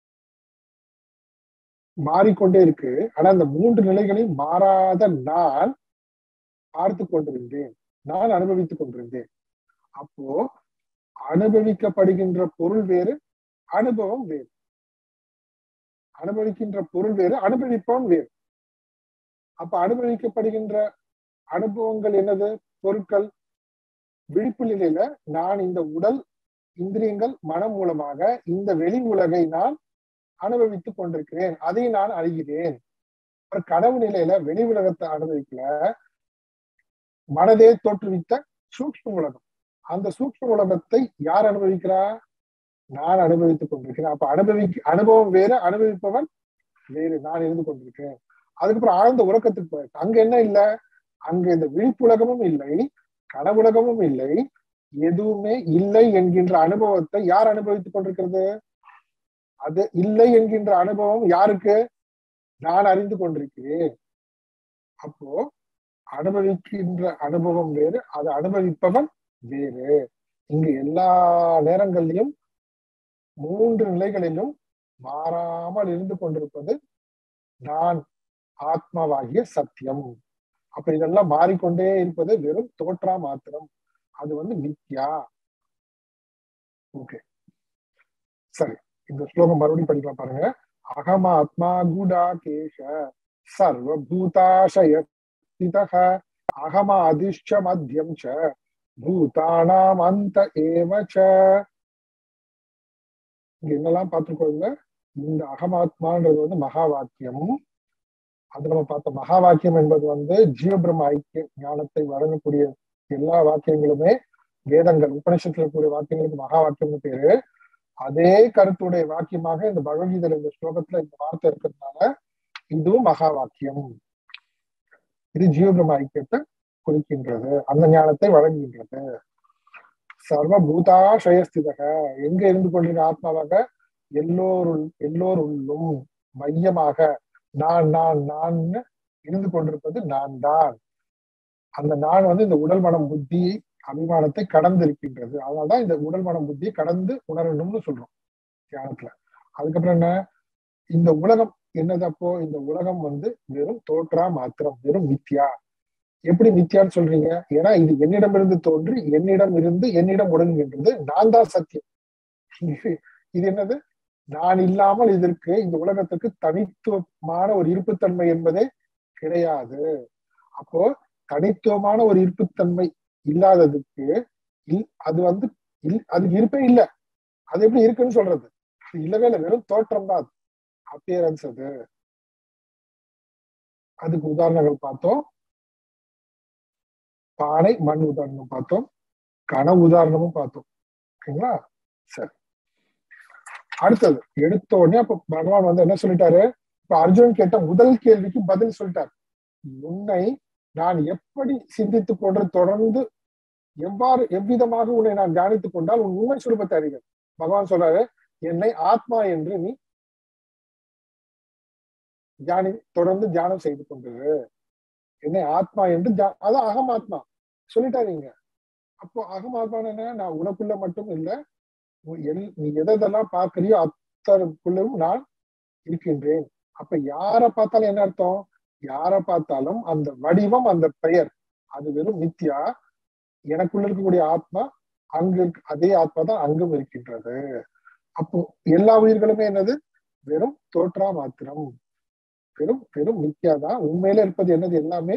மாறிக்கொண்டே இருக்கு ஆனா அந்த மூன்று நிலைகளையும் மாறாத நான் பார்த்து கொண்டிருந்தேன் நான் அனுபவித்துக் கொண்டிருந்தேன் அப்போ அனுபவிக்கப்படுகின்ற பொருள் வேறு அனுபவம் வேறு அனுபவிக்கின்ற பொருள் வேறு அனுபவிப்பவன் வேறு அப்ப அனுபவிக்கப்படுகின்ற அனுபவங்கள் என்னது பொருட்கள் விழிப்பு நிலையில நான் இந்த உடல் இந்திரியங்கள் மனம் மூலமாக இந்த வெளி உலகை நான் அனுபவித்துக் கொண்டிருக்கிறேன் அதை நான் அறிகிறேன் கனவு நிலையில வெளி உலகத்தை அனுபவிக்கல மனதே தோற்றுவித்த சூக்ஷ்ம உலகம் அந்த சூக்ஷ்ம உலகத்தை யார் அனுபவிக்கிறா நான் அனுபவித்துக் கொண்டிருக்கிறேன் அப்ப அனுபவி அனுபவம் வேறு அனுபவிப்பவன் வேறு நான் இருந்து கொண்டிருக்கிறேன் அதுக்கப்புறம் ஆழ்ந்த உறக்கத்துக்கு போயிருக்கு அங்க என்ன இல்ல அங்க இந்த விழிப்புலகமும் இல்லை கனவுலகமும் இல்லை எதுவுமே இல்லை என்கின்ற அனுபவத்தை யார் அனுபவித்துக் கொண்டிருக்கிறது அது இல்லை என்கின்ற அனுபவம் யாருக்கு நான் அறிந்து கொண்டிருக்கிறேன் அப்போ அனுபவிக்கின்ற அனுபவம் வேறு அதை அனுபவிப்பவன் வேறு இங்கு எல்லா நேரங்களிலும் மூன்று நிலைகளிலும் மாறாமல் இருந்து கொண்டிருப்பது நான் ஆத்மாவாகிய சத்தியம் அப்ப இதெல்லாம் மாறிக்கொண்டே இருப்பது வெறும் தோற்றா மாத்திரம் அது வந்து மித்யா ஓகே சரி இந்த ஸ்லோகம் மறுபடியும் படிக்கலாம் பாருங்க அகமாத்மா குடா கேஷ சர்வபூதாசய ஸ்திதः அகமாதிஷ்ச மத்தியம் ச பூதானாம் அந்த ஏவ ச இங்க என்னெல்லாம் பார்த்துக்கோங்க இந்த அகமாத்மான்றது வந்து மகா வாக்கியம் அது நம்ம பார்த்த மகா வாக்கியம் என்பது வந்து ஜீவபிரம ஐக்கிய ஞானத்தை வழங்கக்கூடிய எல்லா வாக்கியங்களுமே வேதங்கள் உபனிஷத்துல கூடிய வாக்கியங்களுக்கு மகா வாக்கியம்னு பேரு அதே கருத்துடைய வாக்கியமாக இந்த பகவத்கீதையில இந்த ஸ்லோகத்துல இந்த வார்த்தை இருக்கிறதுனால இதுவும் மகா வாக்கியம் இது ஜீவபிரம ஐக்கியத்தை குறிக்கின்றது அந்த ஞானத்தை வழங்குகின்றது சர்வ பூதாசயஸ்திதக எங்க இருந்து கொண்டிருக்க ஆத்மாவாக எல்லோருள் எல்லோருள்ளும் மையமாக நான் நான் நான் இருந்து கொண்டிருப்பது நான் தான் அந்த நான் வந்து இந்த உடல் மனம் புத்தி அபிமானத்தை கடந்து இருக்கின்றது அதனாலதான் இந்த உடல் மனம் புத்தியை கடந்து உணரணும்னு சொல்றோம் தியானத்துல அதுக்கப்புறம் என்ன இந்த உலகம் என்னது அப்போ இந்த உலகம் வந்து வெறும் தோற்றா மாத்திரம் வெறும் மித்யா எப்படி மித்யான்னு சொல்றீங்க ஏன்னா இது என்னிடமிருந்து தோன்றி என்னிடம் இருந்து என்னிடம் ஒடுங்குகின்றது நான் தான் சத்தியம் இது என்னது நான் இல்லாமல் இதற்கு இந்த உலகத்துக்கு தனித்துவமான ஒரு இருப்புத்தன்மை என்பதே கிடையாது அப்போ தனித்துவமான ஒரு இருப்புத்தன்மை இல்லாததுக்கு அது வந்து அதுக்கு இருப்பே இல்லை அது எப்படி இருக்குன்னு சொல்றது இல்லவே இல்லை வெறும் தோற்றம் தான் அது அப்பியரன்ஸ் அது அதுக்கு உதாரணங்கள் பார்த்தோம் பானை மண் உதாரணம் பார்த்தோம் கன உதாரணமும் பார்த்தோம் ஓகேங்களா சரி அடுத்தது எடுத்த உடனே அப்ப பகவான் வந்து என்ன சொல்லிட்டாரு இப்ப அர்ஜுனன் கேட்ட முதல் கேள்விக்கு பதில் சொல்லிட்டார் உன்னை நான் எப்படி சிந்தித்துக் கொண்டு தொடர்ந்து எவ்வாறு எவ்விதமாக உன்னை நான் தியானித்துக் கொண்டால் உன் உண்மை சுரூபத்தை அறிகள் பகவான் சொல்றாரு என்னை ஆத்மா என்று நீ தியானி தொடர்ந்து தியானம் செய்து கொண்டிரு என்னை ஆத்மா என்று அதான் அகமாத்மா சொல்லிட்டாருங்க அப்போ அகமாத்மான்னு என்ன நான் உனக்குள்ள மட்டும் இல்ல நீ எதெல்லாம் பார்க்கறியோ அத்தருக்குள்ளும் நான் இருக்கின்றேன் அப்ப யார பார்த்தாலும் என்ன அர்த்தம் யார பார்த்தாலும் அந்த வடிவம் அந்த பெயர் அது வெறும் மித்தியா எனக்குள்ள இருக்கக்கூடிய ஆத்மா அங்கு அதே ஆத்மா தான் அங்கும் இருக்கின்றது அப்போ எல்லா உயிர்களுமே என்னது வெறும் தோற்றா மாத்திரம் வெறும் வெறும் மித்தியா தான் உண்மையில இருப்பது என்னது எல்லாமே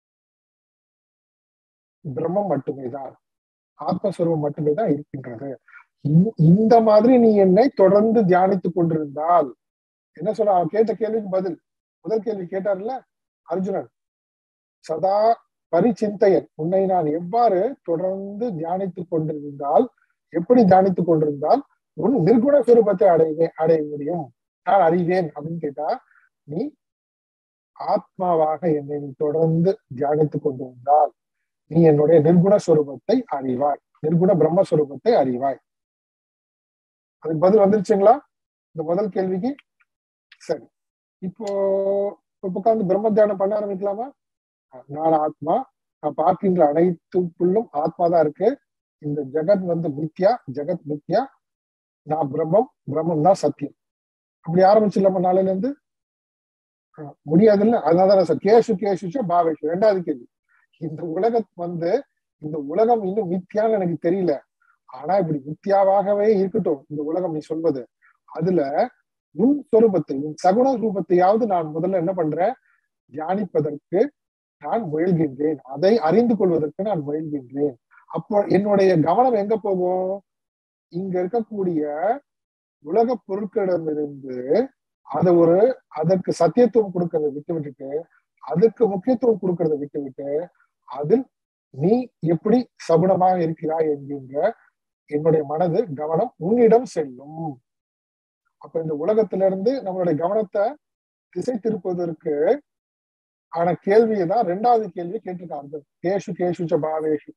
பிரம்மம் மட்டுமே தான் ஆத்மஸ்வரூபம் மட்டுமே தான் இருக்கின்றது இந்த மாதிரி நீ என்னை தொடர்ந்து தியானித்துக் கொண்டிருந்தால் என்ன சொல்ற அவன் கேட்ட கேள்விக்கு பதில் முதல் கேள்வி கேட்டார்ல அர்ஜுனன் சதா பரிச்சிந்தையன் உன்னை நான் எவ்வாறு தொடர்ந்து தியானித்துக் கொண்டிருந்தால் எப்படி தியானித்துக் கொண்டிருந்தால் உன் நிர்குண சுரூபத்தை அடைவேன் அடைய முடியும் நான் அறிவேன் அப்படின்னு கேட்டா நீ ஆத்மாவாக என்னை நீ தொடர்ந்து தியானித்துக் கொண்டிருந்தால் நீ என்னுடைய நிர்குண சுரூபத்தை அறிவாய் நிர்குண பிரம்மஸ்வரூபத்தை அறிவாய் அதுக்கு பதில் வந்துருச்சுங்களா இந்த முதல் கேள்விக்கு சரி இப்போ இப்ப உட்காந்து பிரம்ம தியானம் பண்ண ஆரம்பிக்கலாமா நான் ஆத்மா நான் பார்க்கின்ற அனைத்துக்குள்ளும் ஆத்மா தான் இருக்கு இந்த ஜெகத் வந்து மித்யா ஜெகத் மித்யா நான் பிரம்மம் பிரம்மம் தான் சத்தியம் அப்படி ஆரம்பிச்சிடலாமா நாளையில இருந்து முடியாது இல்ல அதனாலதான் சார் கேஷு கேஷுச்ச பாவேஷு ரெண்டாவது கேள்வி இந்த உலகம் வந்து இந்த உலகம் இன்னும் மித்தியான்னு எனக்கு தெரியல ஆனா இப்படி மித்தியாவாகவே இருக்கட்டும் இந்த உலகம் நீ சொல்வது அதுல உன் சொரூபத்தை உன் சகுண ரூபத்தையாவது நான் முதல்ல என்ன பண்றேன் தியானிப்பதற்கு நான் முயல்கின்றேன் அதை அறிந்து கொள்வதற்கு நான் முயல்கின்றேன் அப்போ என்னுடைய கவனம் எங்க போகும் இங்க இருக்கக்கூடிய உலக பொருட்களிடமிருந்து அதை ஒரு அதற்கு சத்தியத்துவம் கொடுக்கறத விட்டு விட்டுட்டு அதுக்கு முக்கியத்துவம் கொடுக்கறத விட்டு விட்டு அதில் நீ எப்படி சகுனமாக இருக்கிறாய் என்கின்ற என்னுடைய மனது கவனம் உன்னிடம் செல்லும் அப்ப இந்த உலகத்திலிருந்து நம்மளுடைய கவனத்தை திசை திருப்பதற்கு ஆன கேள்வியை தான் ரெண்டாவது கேள்வி கேட்டிருக்காங்க கேஷு கேஷு பாவேஷு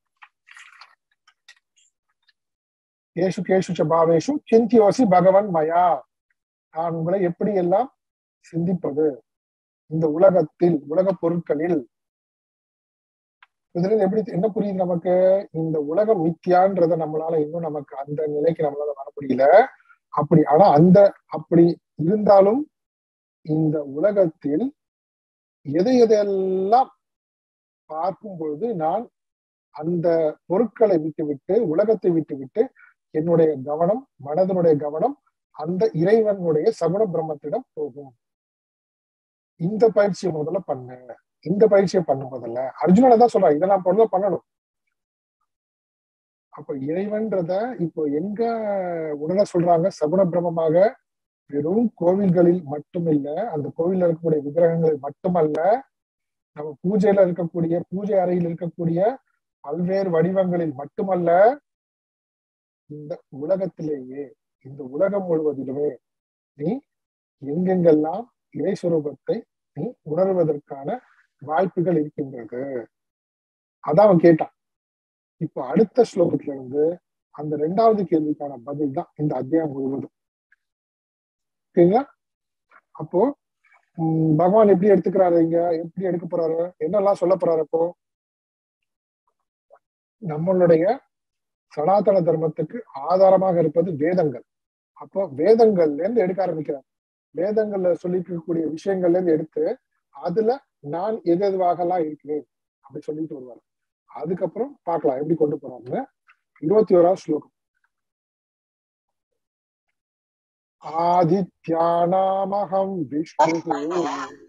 கேஷு கேஷு பாவேஷு சிந்தியோசி பகவன் மயா நான் உங்களை எப்படி எல்லாம் சிந்திப்பது இந்த உலகத்தில் உலக பொருட்களில் இதுல எப்படி என்ன புரியுது நமக்கு இந்த உலகம் மித்தியான்றத நம்மளால இன்னும் நமக்கு அந்த நிலைக்கு நம்மளால வர முடியல அப்படி ஆனா அந்த அப்படி இருந்தாலும் இந்த உலகத்தில் எதை எதையெல்லாம் பார்க்கும் பொழுது நான் அந்த பொருட்களை விட்டுவிட்டு உலகத்தை விட்டுவிட்டு என்னுடைய கவனம் மனதனுடைய கவனம் அந்த இறைவனுடைய சகுன பிரம்மத்திடம் போகும் இந்த பயிற்சியை முதல்ல பண்ணு இந்த பயிற்சியை பண்ணு முதல்ல அர்ஜுனனை தான் சொல்றான் இதை நான் முதல்ல பண்ணணும் அப்ப இறைவன்றத இப்போ எங்க உணர சொல்றாங்க சகுன பிரமமாக வெறும் கோவில்களில் மட்டுமில்ல அந்த கோவில்ல இருக்கக்கூடிய விக்கிரகங்களில் மட்டுமல்ல நம்ம பூஜையில இருக்கக்கூடிய பூஜை அறையில் இருக்கக்கூடிய பல்வேறு வடிவங்களில் மட்டுமல்ல இந்த உலகத்திலேயே இந்த உலகம் முழுவதிலுமே நீ எங்கெங்கெல்லாம் இறை சுரூபத்தை நீ உணர்வதற்கான வாய்ப்புகள் இருக்கின்றது அதான் அவன் கேட்டான் இப்போ அடுத்த ஸ்லோகத்துல இருந்து அந்த ரெண்டாவது கேள்விக்கான பதில் தான் இந்த அத்தியாயம் முழுவதும் ஓகேங்களா அப்போ உம் பகவான் எப்படி எடுத்துக்கிறாரு இங்க எப்படி எடுக்க போறாரு என்னெல்லாம் சொல்ல போறாரு அப்போ நம்மளுடைய சனாதன தர்மத்துக்கு ஆதாரமாக இருப்பது வேதங்கள் அப்போ வேதங்கள்ல இருந்து எடுக்க ஆரம்பிக்கிறார் வேதங்கள்ல சொல்லிருக்கக்கூடிய விஷயங்கள்ல இருந்து எடுத்து அதுல நான் எது எதுவாகலாம் இருக்கிறேன் அப்படி சொல்லிட்டு வருவார் அதுக்கப்புறம் பார்க்கலாம் எப்படி கொண்டு போறாங்க இருபத்தி ஓராவது ஸ்லோகம் ஆதித்யானாமகம் விஷ்ணு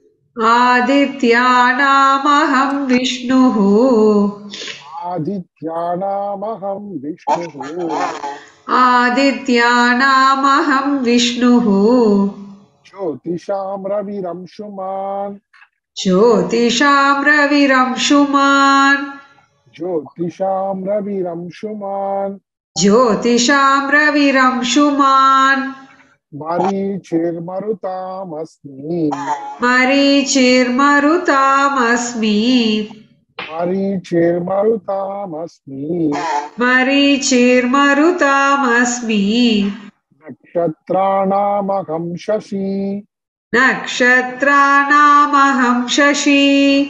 आदित्यानामहं विष्णुः ஆதித்யானாமகம் விஷ்ணு आदित्यानामहं विष्णुः ज्योतिषां रविरंशुमान् ज्योतिषां रविरंशुमान् ज्योतिषां रविरंशुमान् ज्योतिषां रविरंशुमान् मरीचिर्मरुतामस्मि मरीचिर्मरुतामस्मि मरीचिर्मरुतामस्मि मरीचिर्मरुतामस्मि नक्षत्राणामहं शशि नक्षत्राणामहं शशि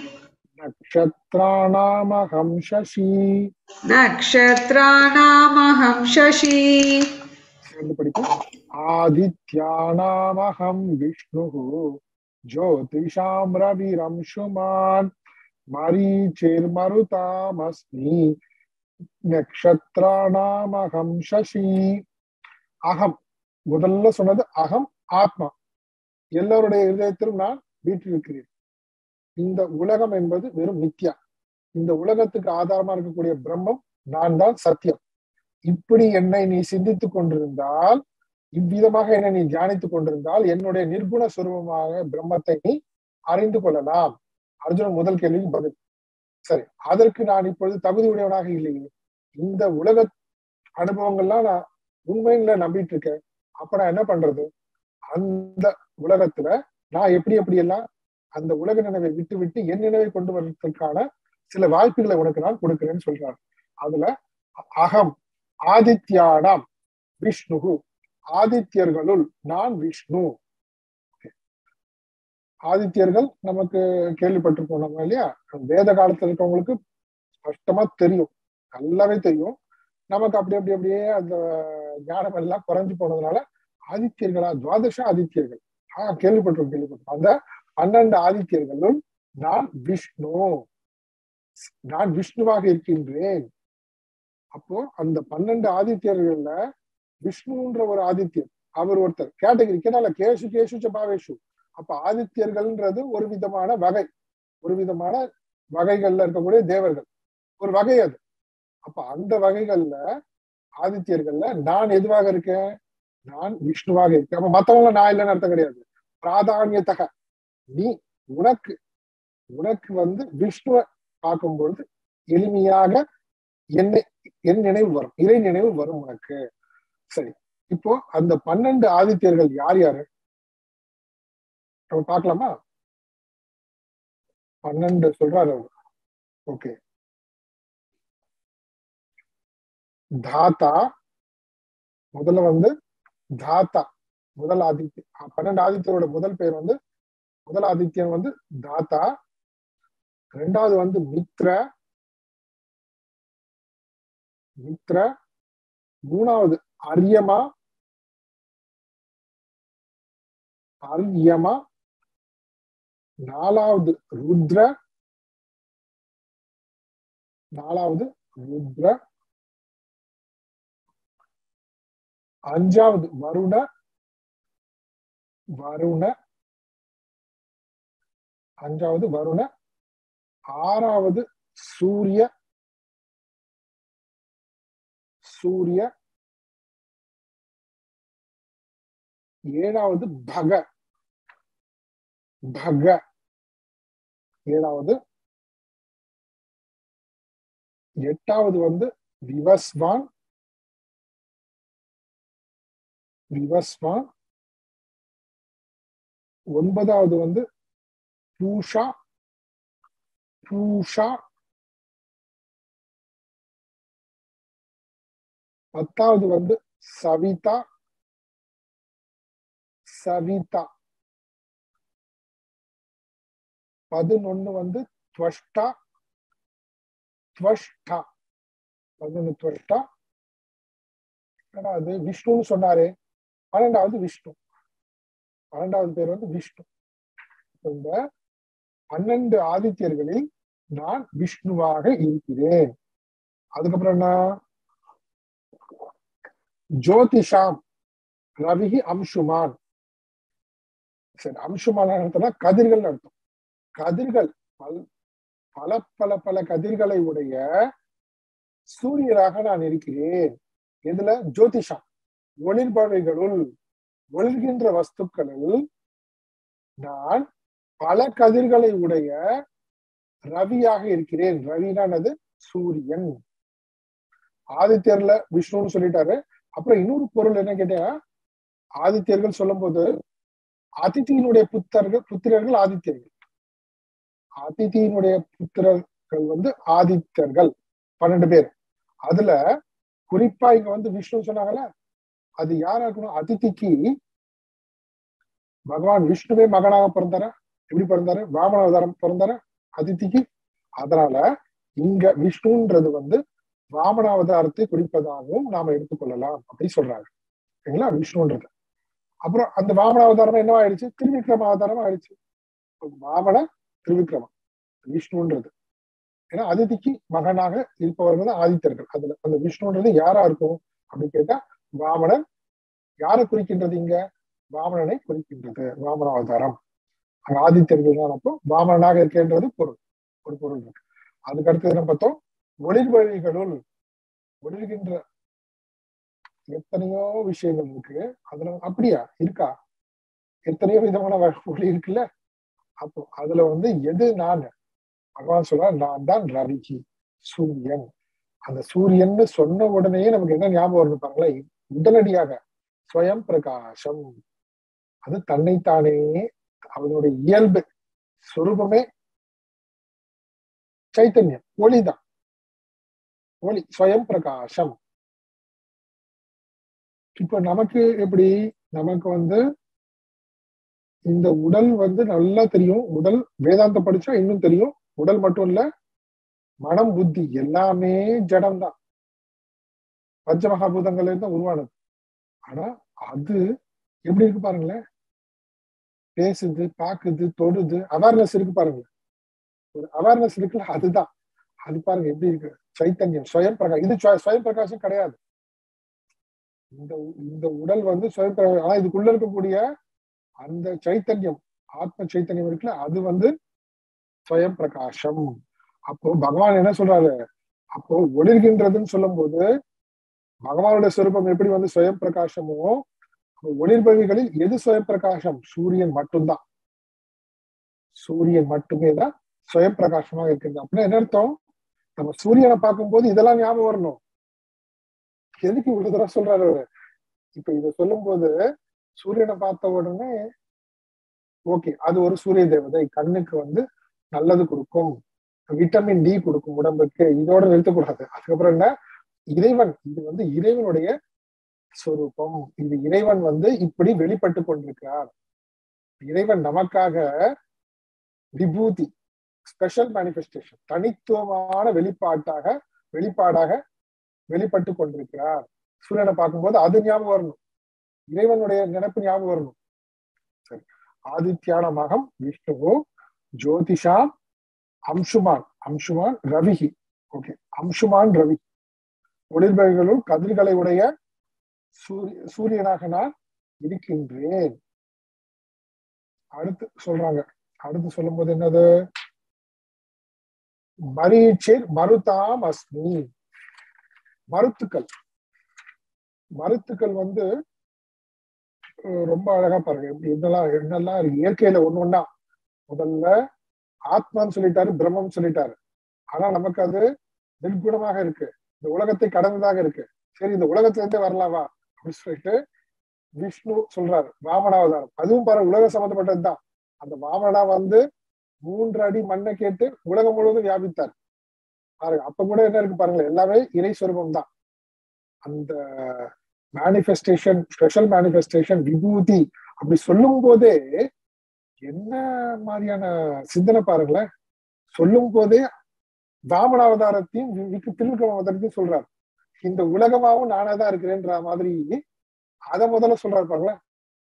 नक्षत्राणामहं शशि नक्षत्राणामहं शशि சேர்ந்து படிப்போம் ஆதித்யானாமகம் விஷ்ணு ஜோதிஷாம் ரவிரம்சுமான் மரீச்சிர்மருதாமஸ்மி நக்ஷத்ராணாமகம் சசி அகம் முதல்ல சொன்னது அகம் ஆத்மா எல்லோருடைய இதயத்திலும் நான் வீற்றிருக்கிறேன் இந்த உலகம் என்பது வெறும் மித்யா இந்த உலகத்துக்கு ஆதாரமா இருக்கக்கூடிய பிரம்மம் நான் தான் சத்தியம் இப்படி என்னை நீ சிந்தித்துக் கொண்டிருந்தால் இவ்விதமாக என்னை நீ தியானித்துக் கொண்டிருந்தால் என்னுடைய நிர்குண சுரூபமாக பிரம்மத்தை நீ அறிந்து கொள்ளலாம் அர்ஜுனன் முதல் கேள்விக்கு பதில் சரி அதற்கு நான் இப்பொழுது தகுதி உடையவனாக இல்லையே இந்த உலக அனுபவங்கள்லாம் நான் உண்மையில நம்பிட்டு இருக்கேன் அப்ப நான் என்ன பண்றது அந்த உலகத்துல நான் எப்படி எப்படி எல்லாம் அந்த உலக நினைவை விட்டு விட்டு என் நினைவை கொண்டு வர்றதுக்கான சில வாய்ப்புகளை உனக்கு நான் கொடுக்கிறேன்னு சொல்றாரு அதுல அகம் ஆதித்யானாம் விஷ்ணு ஆதித்யர்களுள் நான் விஷ்ணு ஆதித்யர்கள் நமக்கு கேள்விப்பட்டிருப்போம் நம்ம இல்லையா வேத காலத்துல இருக்கவங்களுக்கு ஸ்பஷ்டமா தெரியும் நல்லாவே தெரியும் நமக்கு அப்படி அப்படி அப்படியே அந்த ஞானம் எல்லாம் குறைஞ்சு போனதுனால ஆதித்யர்களா துவாதச ஆதித்யர்கள் ஆஹ் கேள்விப்பட்டிருக்கோம் கேள்விப்பட்டிருக்கோம் அந்த பன்னெண்டு ஆதித்யர்களும் நான் விஷ்ணு நான் விஷ்ணுவாக இருக்கின்றேன் அப்போ அந்த பன்னெண்டு ஆதித்யர்கள்ல விஷ்ணுன்ற ஒரு ஆதித்யர் அவர் ஒருத்தர் கேட்டகிரி கேட்டால கேசு கேசு பாவேஷு அப்ப ஆதித்யர்கள்ன்றது ஒரு விதமான வகை ஒரு விதமான வகைகள்ல இருக்கக்கூடிய தேவர்கள் ஒரு வகை அது அப்ப அந்த வகைகள்ல ஆதித்யர்கள்ல நான் எதுவாக இருக்கேன் நான் விஷ்ணுவாக இருக்கேன் அப்ப மத்தவங்க நான் இல்லைன்னு அர்த்தம் கிடையாது பிராதானியத்தக நீ உனக்கு உனக்கு வந்து விஷ்ணுவை பார்க்கும் பொழுது எளிமையாக என்னை என் நினைவு வரும் இறை நினைவு வரும் உனக்கு சரி இப்போ அந்த பன்னெண்டு ஆதித்யர்கள் யார் யாரு நம்ம பார்க்கலாமா பன்னெண்டு சொல்றாரு அவர் ஓகே தாத்தா முதல்ல வந்து தாத்தா முதல் ஆதித்ய பன்னெண்டு ஆதித்யரோட முதல் பேர் வந்து முதல் ஆதித்யன் வந்து தாத்தா ரெண்டாவது வந்து மித்ர மித்ர மூணாவது அரியமா அரியமா நாலாவது ருத்ர நாலாவது ருத்ர அஞ்சாவது வருண வருண அஞ்சாவது வருண ஆறாவது சூரிய சூரிய ஏழாவது பக பக ஏழாவது எட்டாவது வந்து விவஸ்வான் விவஸ்வான் ஒன்பதாவது வந்து பூஷா பூஷா பத்தாவது வந்து சவிதா சவிதா பதினொன்னு வந்து துவஷ்டா துவஷ்டா பதினொன்னு துவஷ்டா அது விஷ்ணுன்னு சொன்னாரு பன்னெண்டாவது விஷ்ணு பன்னெண்டாவது பேர் வந்து விஷ்ணு இந்த பன்னெண்டு ஆதித்யர்களில் நான் விஷ்ணுவாக இருக்கிறேன் அதுக்கப்புறம் என்ன ஜோதிஷாம் ரவிகி அம்சுமான் சரி அம்சுமான் அர்த்தம்னா கதிர்கள் அர்த்தம் கதிர்கள் பல் பல பல பல கதிர்களை உடைய சூரியனாக நான் இருக்கிறேன் இதுல ஜோதிஷம் ஒளிர்பவைகளுள் ஒளிர்கின்ற வஸ்துக்களில் நான் பல கதிர்களை உடைய ரவியாக இருக்கிறேன் ரவினானது சூரியன் ஆதித்யர்ல விஷ்ணுன்னு சொல்லிட்டாரு அப்புறம் இன்னொரு பொருள் என்ன கேட்டீங்கன்னா ஆதித்யர்கள் சொல்லும் போது அதித்தியினுடைய புத்தர்கள் புத்திரர்கள் ஆதித்யர்கள் அதித்தியினுடைய புத்திரர்கள் வந்து ஆதித்யர்கள் பன்னெண்டு பேர் அதுல குறிப்பா இங்க வந்து விஷ்ணு சொன்னாங்கல்ல அது யாரா இருக்கணும் அதித்திக்கு பகவான் விஷ்ணுவே மகனாக பிறந்தாரா எப்படி பிறந்தாரு வாமன அவதாரம் பிறந்தாரா அதித்திக்கு அதனால இங்க விஷ்ணுன்றது வந்து வாமன அவதாரத்தை குறிப்பதாகவும் நாம எடுத்துக்கொள்ளலாம் அப்படின்னு சொல்றாங்க சரிங்களா விஷ்ணுன்றது அப்புறம் அந்த வாமன அவதாரம் என்ன ஆயிடுச்சு திருவிக்ரம அவதாரம் ஆயிடுச்சு வாமன திருவிக்ரமம் விஷ்ணுன்றது ஏன்னா அதிதிக்கு மகனாக இருப்பவர்கள் தான் ஆதித்தர்கள் அதுல அந்த விஷ்ணுன்றது யாரா இருக்கும் அப்படின்னு கேட்டா வாமனன் யாரை குறிக்கின்றது இங்க வாமனனை குறிக்கின்றது வாமன அவதாரம் அங்க ஆதித்யர்கள் தான் அப்போ வாமனனாக இருக்கின்றது பொருள் ஒரு பொருள் இருக்கு அதுக்கு அடுத்தது என்ன பார்த்தோம் ஒளிர்வழிகளுள் ஒளிர்கின்ற எத்தனையோ விஷயங்கள் இருக்கு அதுல அப்படியா இருக்கா எத்தனையோ விதமான ஒளி இருக்குல்ல அப்போ அதுல வந்து எது நான் பகவான் சொல்ற நான் தான் ரவிகி சூரியன் அந்த சூரியன் சொன்ன உடனே நமக்கு என்ன ஞாபகம் வருது பாருங்களேன் உடனடியாக ஸ்வயம் பிரகாசம் அது தன்னைத்தானே அவனுடைய இயல்பு சொரூபமே சைத்தன்யம் ஒளிதான் ஒளி ஸ்வயம் பிரகாசம் இப்ப நமக்கு எப்படி நமக்கு வந்து இந்த உடல் வந்து நல்லா தெரியும் உடல் வேதாந்தம் படிச்சா இன்னும் தெரியும் உடல் மட்டும் இல்ல மனம் புத்தி எல்லாமே ஜடம் தான் பஞ்சமகாபூதங்கள்ல இருந்து உருவானது ஆனா அது எப்படி இருக்கு பாருங்களேன் பேசுது பாக்குது தொடுது அவேர்னஸ் இருக்கு பாருங்க ஒரு அவேர்னஸ் இருக்குல்ல அதுதான் அது பாருங்க எப்படி இருக்கு சைத்தன்யம் ஸ்வயம் பிரகாஷ் இது ஸ்வயம் பிரகாசம் கிடையாது இந்த இந்த உடல் வந்து ஸ்வயம் பிரகாஷம் ஆனா இதுக்குள்ள இருக்கக்கூடிய அந்த சைத்தன்யம் ஆத்ம சைத்தன்யம் இருக்குல்ல அது வந்து ஸ்வயம் பிரகாசம் அப்போ பகவான் என்ன சொல்றாரு அப்போ ஒளிர்கின்றதுன்னு சொல்லும் போது பகவானுடைய சொரூபம் எப்படி வந்து ஸ்வயம் பிரகாசமோ ஒளிர்பவிகளில் எது ஸ்வயம் பிரகாசம் சூரியன் மட்டும்தான் சூரியன் மட்டுமே தான் ஸ்வயம் பிரகாசமாக இருக்குது அப்படின்னா என்ன அர்த்தம் நம்ம சூரியனை பார்க்கும்போது இதெல்லாம் ஞாபகம் வரணும் எதுக்கு இவ்வளவு தூரம் சொல்றாரு அவரு இப்ப இத சொல்லும் போது சூரியனை பார்த்த உடனே ஓகே அது ஒரு சூரிய தேவதை கண்ணுக்கு வந்து நல்லது கொடுக்கும் விட்டமின் டி கொடுக்கும் உடம்புக்கு இதோட நிறுத்தக்கூடாது அதுக்கப்புறம் என்ன இறைவன் இது வந்து இறைவனுடைய சொரூபம் இது இறைவன் வந்து இப்படி வெளிப்பட்டு கொண்டிருக்கிறார் இறைவன் நமக்காக விபூதி ஸ்பெஷல் மேனிபெஸ்டேஷன் தனித்துவமான வெளிப்பாட்டாக வெளிப்பாடாக வெளிப்பட்டு கொண்டிருக்கிறார் சூரியனை பார்க்கும்போது அது ஞாபகம் வரணும் இறைவனுடைய நினைப்பு ஞாபகம் வரணும் சரி ஆதித்யான மகம் விஷ்ணுவோ ஜோதிஷாம் அம்சுமான் அம்சுமான் ரவிகி ஓகே அம்சுமான் ரவி ஒளிர்பைகளும் கதிர்களை உடைய சூரிய சூரியனாக நான் இருக்கின்றேன் அடுத்து சொல்றாங்க அடுத்து சொல்லும் போது என்னது மரீச்சிர் மருதாம் அஸ்மி மருத்துக்கள் மருத்துக்கள் வந்து அஹ் ரொம்ப அழகா பாருங்க எப்படி என்னெல்லாம் என்னெல்லாம் இருக்கு இயற்கையில ஒண்ணு ஒண்ணா முதல்ல ஆத்மான்னு சொல்லிட்டாரு பிரம்மம் சொல்லிட்டாரு ஆனா நமக்கு அது நிர்குணமாக இருக்கு இந்த உலகத்தை கடந்ததாக இருக்கு சரி இந்த உலகத்துல இருந்தே வரலாமா அப்படின்னு சொல்லிட்டு விஷ்ணு சொல்றாரு வாமனாவதாரம் அதுவும் பாருங்க உலக சம்பந்தப்பட்டதுதான் அந்த வாமனா வந்து மூன்று அடி மண்ணை கேட்டு உலகம் முழுவதும் வியாபித்தார் பாருங்க அப்ப கூட என்ன இருக்கு பாருங்களேன் எல்லாமே இறை சொருபம் தான் அந்த மேனிஃபெஸ்டேஷன் ஸ்பெஷல் மேனிஃபெஸ்டேஷன் விபூதி அப்படி சொல்லும் போதே என்ன மாதிரியான சிந்தனை பாருங்களேன் சொல்லும் போதே வாமனாவதாரத்தையும் வி- விக்கு திருவிக்ரம அவதாரத்தையும் சொல்றாரு இந்த உலகமாவும் நானே தான் இருக்கிறேன்ற மாதிரி அதை முதல்ல சொல்றாரு பாருங்களேன்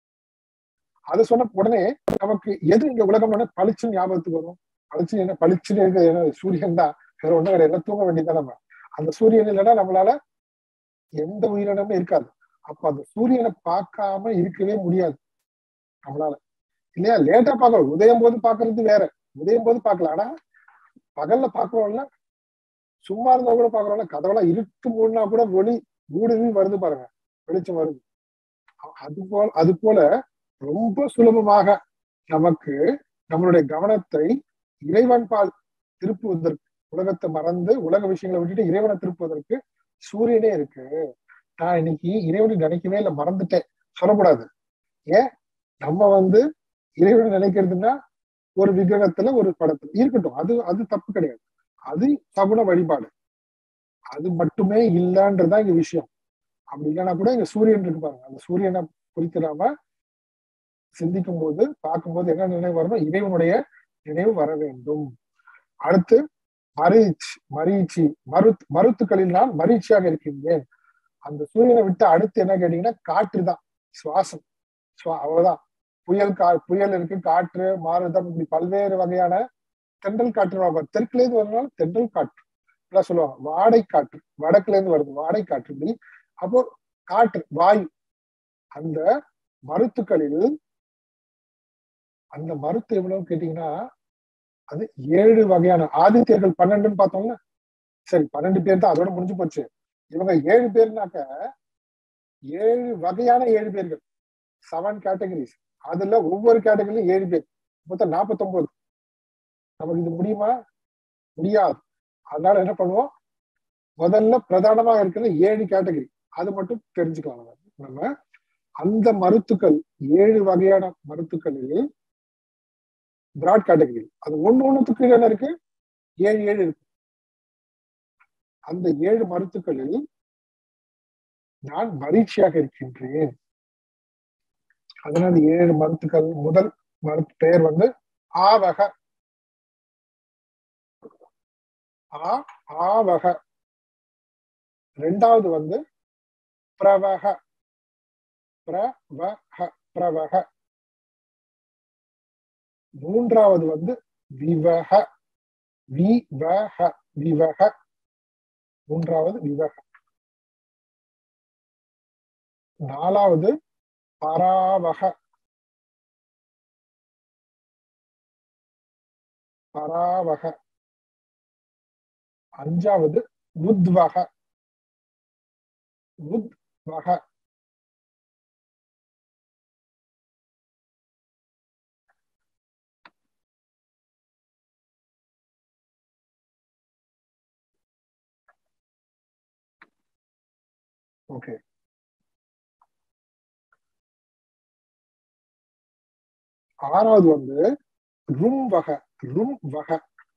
அதை சொன்ன உடனே நமக்கு எது இங்க உலகம்னா பளிச்சுன்னு ஞாபகத்துக்கு வரும் பளிச்சு என்ன பளிச்சுன்னு இருக்கு ஏன்னா சூரியன் தான் வேற ஒண்ணும் கிடையாது எல்லாம் தூங்க வேண்டியதுதான் நம்ம அந்த சூரியன் இல்லைன்னா நம்மளால எந்த உயிரினமும் இருக்காது அப்ப அந்த சூரியனை பார்க்காம இருக்கவே முடியாது நம்மளால இல்லையா லேட்டா பார்க்கணும் உதயம் போது பாக்குறது வேற உதயம் போது பார்க்கலாம் ஆனா பகல்ல பாக்குறோம்ல சும்மா இருந்தா கூட பாக்குறோம்ல கதவெல்லாம் இருட்டு மூடினா கூட ஒளி ஊடுருவி வருது பாருங்க வெளிச்சம் வருது அ- அது போல அது போல ரொம்ப சுலபமாக நமக்கு நம்மளுடைய கவனத்தை இறைவன் பால் திருப்புவதற்கு உலகத்தை மறந்து உலக விஷயங்களை விட்டுட்டு இறைவனை திருப்புவதற்கு சூரியனே இருக்கு நான் இன்னைக்கு இறைவனை நினைக்கவே இல்லை மறந்துட்டேன் சொல்லக்கூடாது ஏன் நம்ம வந்து இறைவனை நினைக்கிறதுன்னா ஒரு விக்கிரகத்துல ஒரு படத்துல இருக்கட்டும் அது அது தப்பு கிடையாது அது சகுன வழிபாடு அது மட்டுமே இல்லைன்றதுதான் இங்க விஷயம் அப்படி இல்லைன்னா கூட இங்க சூரியன் இருக்கு பாருங்க அந்த சூரியனை குறித்து நாம சிந்திக்கும் போது பார்க்கும்போது என்ன நினைவு வரணும் இறைவனுடைய நினைவு வர வேண்டும் அடுத்து மரீச் மரீச்சி மரு மருத்துக்களில் நான் மரீச்சியாக இருக்கின்றேன் அந்த சூரியனை விட்டு அடுத்து என்ன கேட்டீங்கன்னா காற்று தான் சுவாசம் சுவா- அவ்வளவுதான் புயல் கா புயல் இருக்கு காற்று மாறுதம் இப்படி பல்வேறு வகையான தென்றல் காற்று வாங்க தெற்குல இருந்து வரனால தென்றல் காற்று எல்லாம் சொல்லுவாங்க வாடை காற்று வடக்குல இருந்து வருது வாடை காற்று இப்படி அப்போ காற்று வாயு அந்த மருத்துக்களில் அந்த மருத்து எவ்வளவு கேட்டீங்கன்னா அது ஏழு வகையான ஆதித்யர்கள் பன்னெண்டுன்னு பார்த்தோம்ல சரி பன்னெண்டு பேர் தான் அதோட முடிஞ்சு போச்சு இவங்க ஏழு பேர்னாக்க ஏழு வகையான ஏழு பேர்கள் செவன் கேட்டகரிஸ் அதுல ஒவ்வொரு கேட்டகரியும் ஏழு பேர் மொத்தம் நாற்பத்தொன்பது நமக்கு இது முடியுமா முடியாது அதனால என்ன பண்ணுவோம் முதல்ல பிரதானமாக இருக்கிற ஏழு கேட்டகரி அது மட்டும் தெரிஞ்சுக்கலாம் நம்ம. நம்ம அந்த மருத்துக்கள் ஏழு வகையான மருத்துக்களில் பிராட் கேட்டகரி அது ஒண்ணு ஒண்ணுத்துக்கு என்ன இருக்கு ஏழு ஏழு இருக்கு அந்த ஏழு மருத்துக்களில் நான் மரீட்சியாக இருக்கின்றேன் அதனால ஏழு மருத்துக்கள் முதல் மருத்து பெயர் வந்து ஆவக ஆ ஆவக ரெண்டாவது வந்து பிரவக பிரவக பிரவக மூன்றாவது வந்து விவக விவக விவக மூன்றாவது விவக நாலாவது பராவக பராவக அஞ்சாவது உத்வக உத்வக ஓகே ஆறாவது வந்து ரும் வக ரும் வக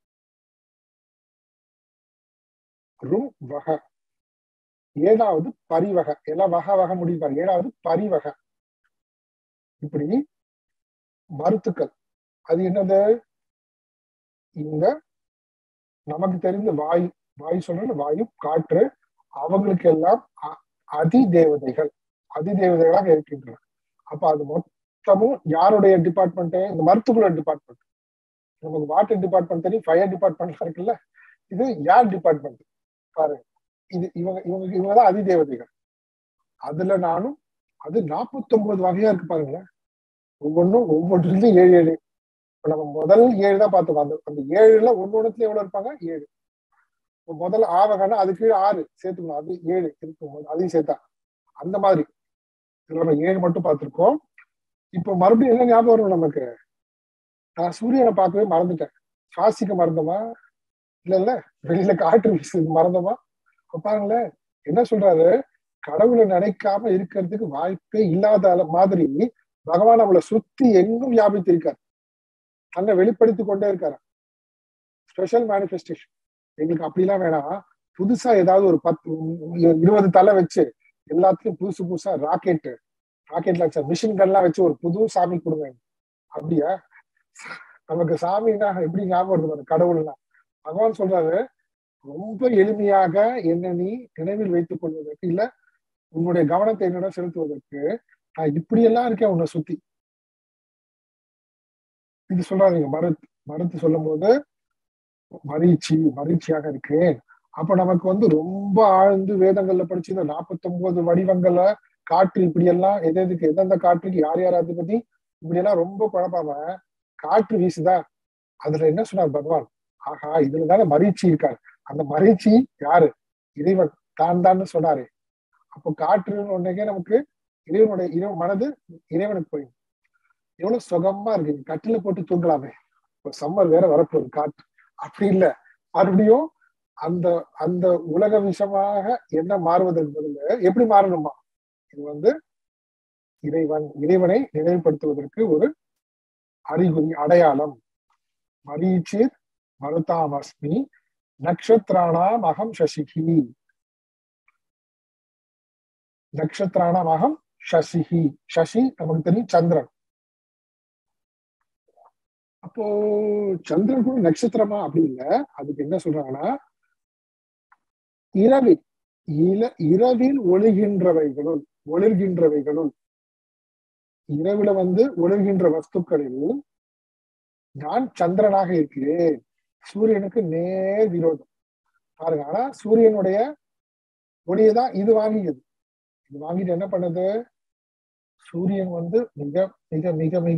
ரும் வக ஏழாவது பரிவக எல்லாம் வக வக முடிப்பாரு ஏழாவது பரிவக இப்படி மருத்துக்கள் அது என்னது இந்த நமக்கு தெரிந்த வாயு வாயு சொல்றது வாயு காற்று அவங்களுக்கு எல்லாம் அ- அதி தேவதைகள் அதி தேவதைகளாக இருக்கின்றன அப்ப அது மொத்தமும் யாருடைய டிபார்ட்மெண்ட் இந்த மருத்துவ டிபார்ட்மெண்ட் நமக்கு வாட்டர் டிபார்ட்மெண்ட் தெரியும் ஃபயர் டிபார்ட்மெண்ட் இருக்குல்ல இது யார் டிபார்ட்மெண்ட் பாருங்க இது இவங்க இவங்க இவங்க தான் அதி தேவதைகள் அதுல நானும் அது 49 வகையா இருக்கு பாருங்களேன் ஒவ்வொன்றும் ஒவ்வொன்றுலயும் ஏழு ஏழு இப்ப நம்ம முதல் ஏழு தான் பார்த்துக்கோம் அந்த அந்த ஏழுல ஒண்ணு ஒண்ணுத்துல எவ்வளவு இருப்பாங்க ஏழு இப்ப முதல் ஆவகன்னா அது கீழே ஆறு சேர்த்துக்கணும் அது ஏழு இருக்கும் அதையும் சேர்த்தா அந்த மாதிரி இதுல நம்ம ஏழு மட்டும் பார்த்திருக்கோம் இப்போ மறுபடியும் என்ன ஞாபகம் வரும் நமக்கு நான் சூரியனை பார்க்கவே மறந்துட்டேன் சுவாசிக்க மறந்தோமா இல்ல இல்ல வெளியில காற்று வீசுறதுக்கு மறந்தோமா இப்ப பாருங்களேன் என்ன சொல்றாரு கடவுளை நினைக்காம இருக்கிறதுக்கு வாய்ப்பே இல்லாத அள- மாதிரி பகவான் நம்மளை சுத்தி எங்கும் வியாபித்து இருக்கார் தன்னை வெளிப்படுத்தி கொண்டே இருக்காரு ஸ்பெஷல் மேனிஃபெஸ்டேஷன் எங்களுக்கு அப்படிலாம் வேணாம் புதுசா ஏதாவது ஒரு பத்து இ- இருபது தலை வச்சு எல்லாத்தையும் புதுசு புதுசா ராக்கெட் ராக்கெட்ல வச்ச மிஷின் கன்லாம் வச்சு ஒரு புது சாமி கொடுங்க அப்படியா நமக்கு சாமின்னா எப்படி ஞாபகம் வருது பாரு, கடவுள்னா பகவான் சொல்றாரு ரொம்ப எளிமையாக என்ன நீ நினைவில் வைத்துக் கொள்வதற்கு இல்ல உன்னுடைய கவனத்தை என்னிடம் செலுத்துவதற்கு நான் இப்படியெல்லாம் இருக்கேன் உன்னை சுத்தி இது சொல்றாருங்க மறுத்து மறுத்து சொல்லும் போது மரீச்சி மரீச்சியாக இருக்கேன் அப்ப நமக்கு வந்து ரொம்ப ஆழ்ந்து வேதங்கள்ல படிச்சு இந்த நாற்பத்தி ஒன்பது வடிவங்கள்ல காற்று இப்படி எல்லாம் எது எதுக்கு எந்தெந்த காற்றுக்கு யார் யார் அதிபதி இப்படி எல்லாம் ரொம்ப குழப்பாம காற்று வீசுதா அதுல என்ன சொன்னார் பகவான் ஆஹா இதுல தானே மரீச்சி இருக்காரு அந்த மரீச்சி யாரு இறைவன் தான் தான் சொன்னாரு அப்போ காற்றுன்னு ஒன்றைக்கே நமக்கு இறைவனுடைய இறைவன் மனது இறைவனுக்கு போயிடும் எவ்வளவு சுகமா இருக்கு கட்டில போட்டு தூங்கலாமே இப்போ சம்மர் வேற வரப்போகுது காற்று அப்படி இல்ல மறுபடியும் அந்த அந்த உலக விஷமாக என்ன மாறுவதற்கு பதில் எப்படி மாறணுமா இது வந்து இறைவன் இறைவனை நினைவுபடுத்துவதற்கு ஒரு அறிகுறி அடையாளம் மரீச்சிர் மருதாமஸ்மி நக்ஷத்ராணாம் அகம் சசிகி நக்ஷத்ராணாம் அகம் சசிகி சசி நமக்கு தெரியும் சந்திரன் அப்போ சந்திரன் கூட நட்சத்திரமா அப்படி இல்ல அதுக்கு என்ன சொல்றாங்கன்னா இரவில் இல இரவில் ஒளிகின்றவைகளுள் ஒளிர்கின்றவைகளுள் இரவுல வந்து ஒளிர்கின்ற வஸ்துக்களில் நான் சந்திரனாக இருக்கிறேன் சூரியனுக்கு நேர் விரோதம் பாருங்க ஆனா சூரியனுடைய ஒளியை தான் இது வாங்கியது இது வாங்கிட்டு என்ன பண்ணுது சூரியன் வந்து மிக மிக மிக மிக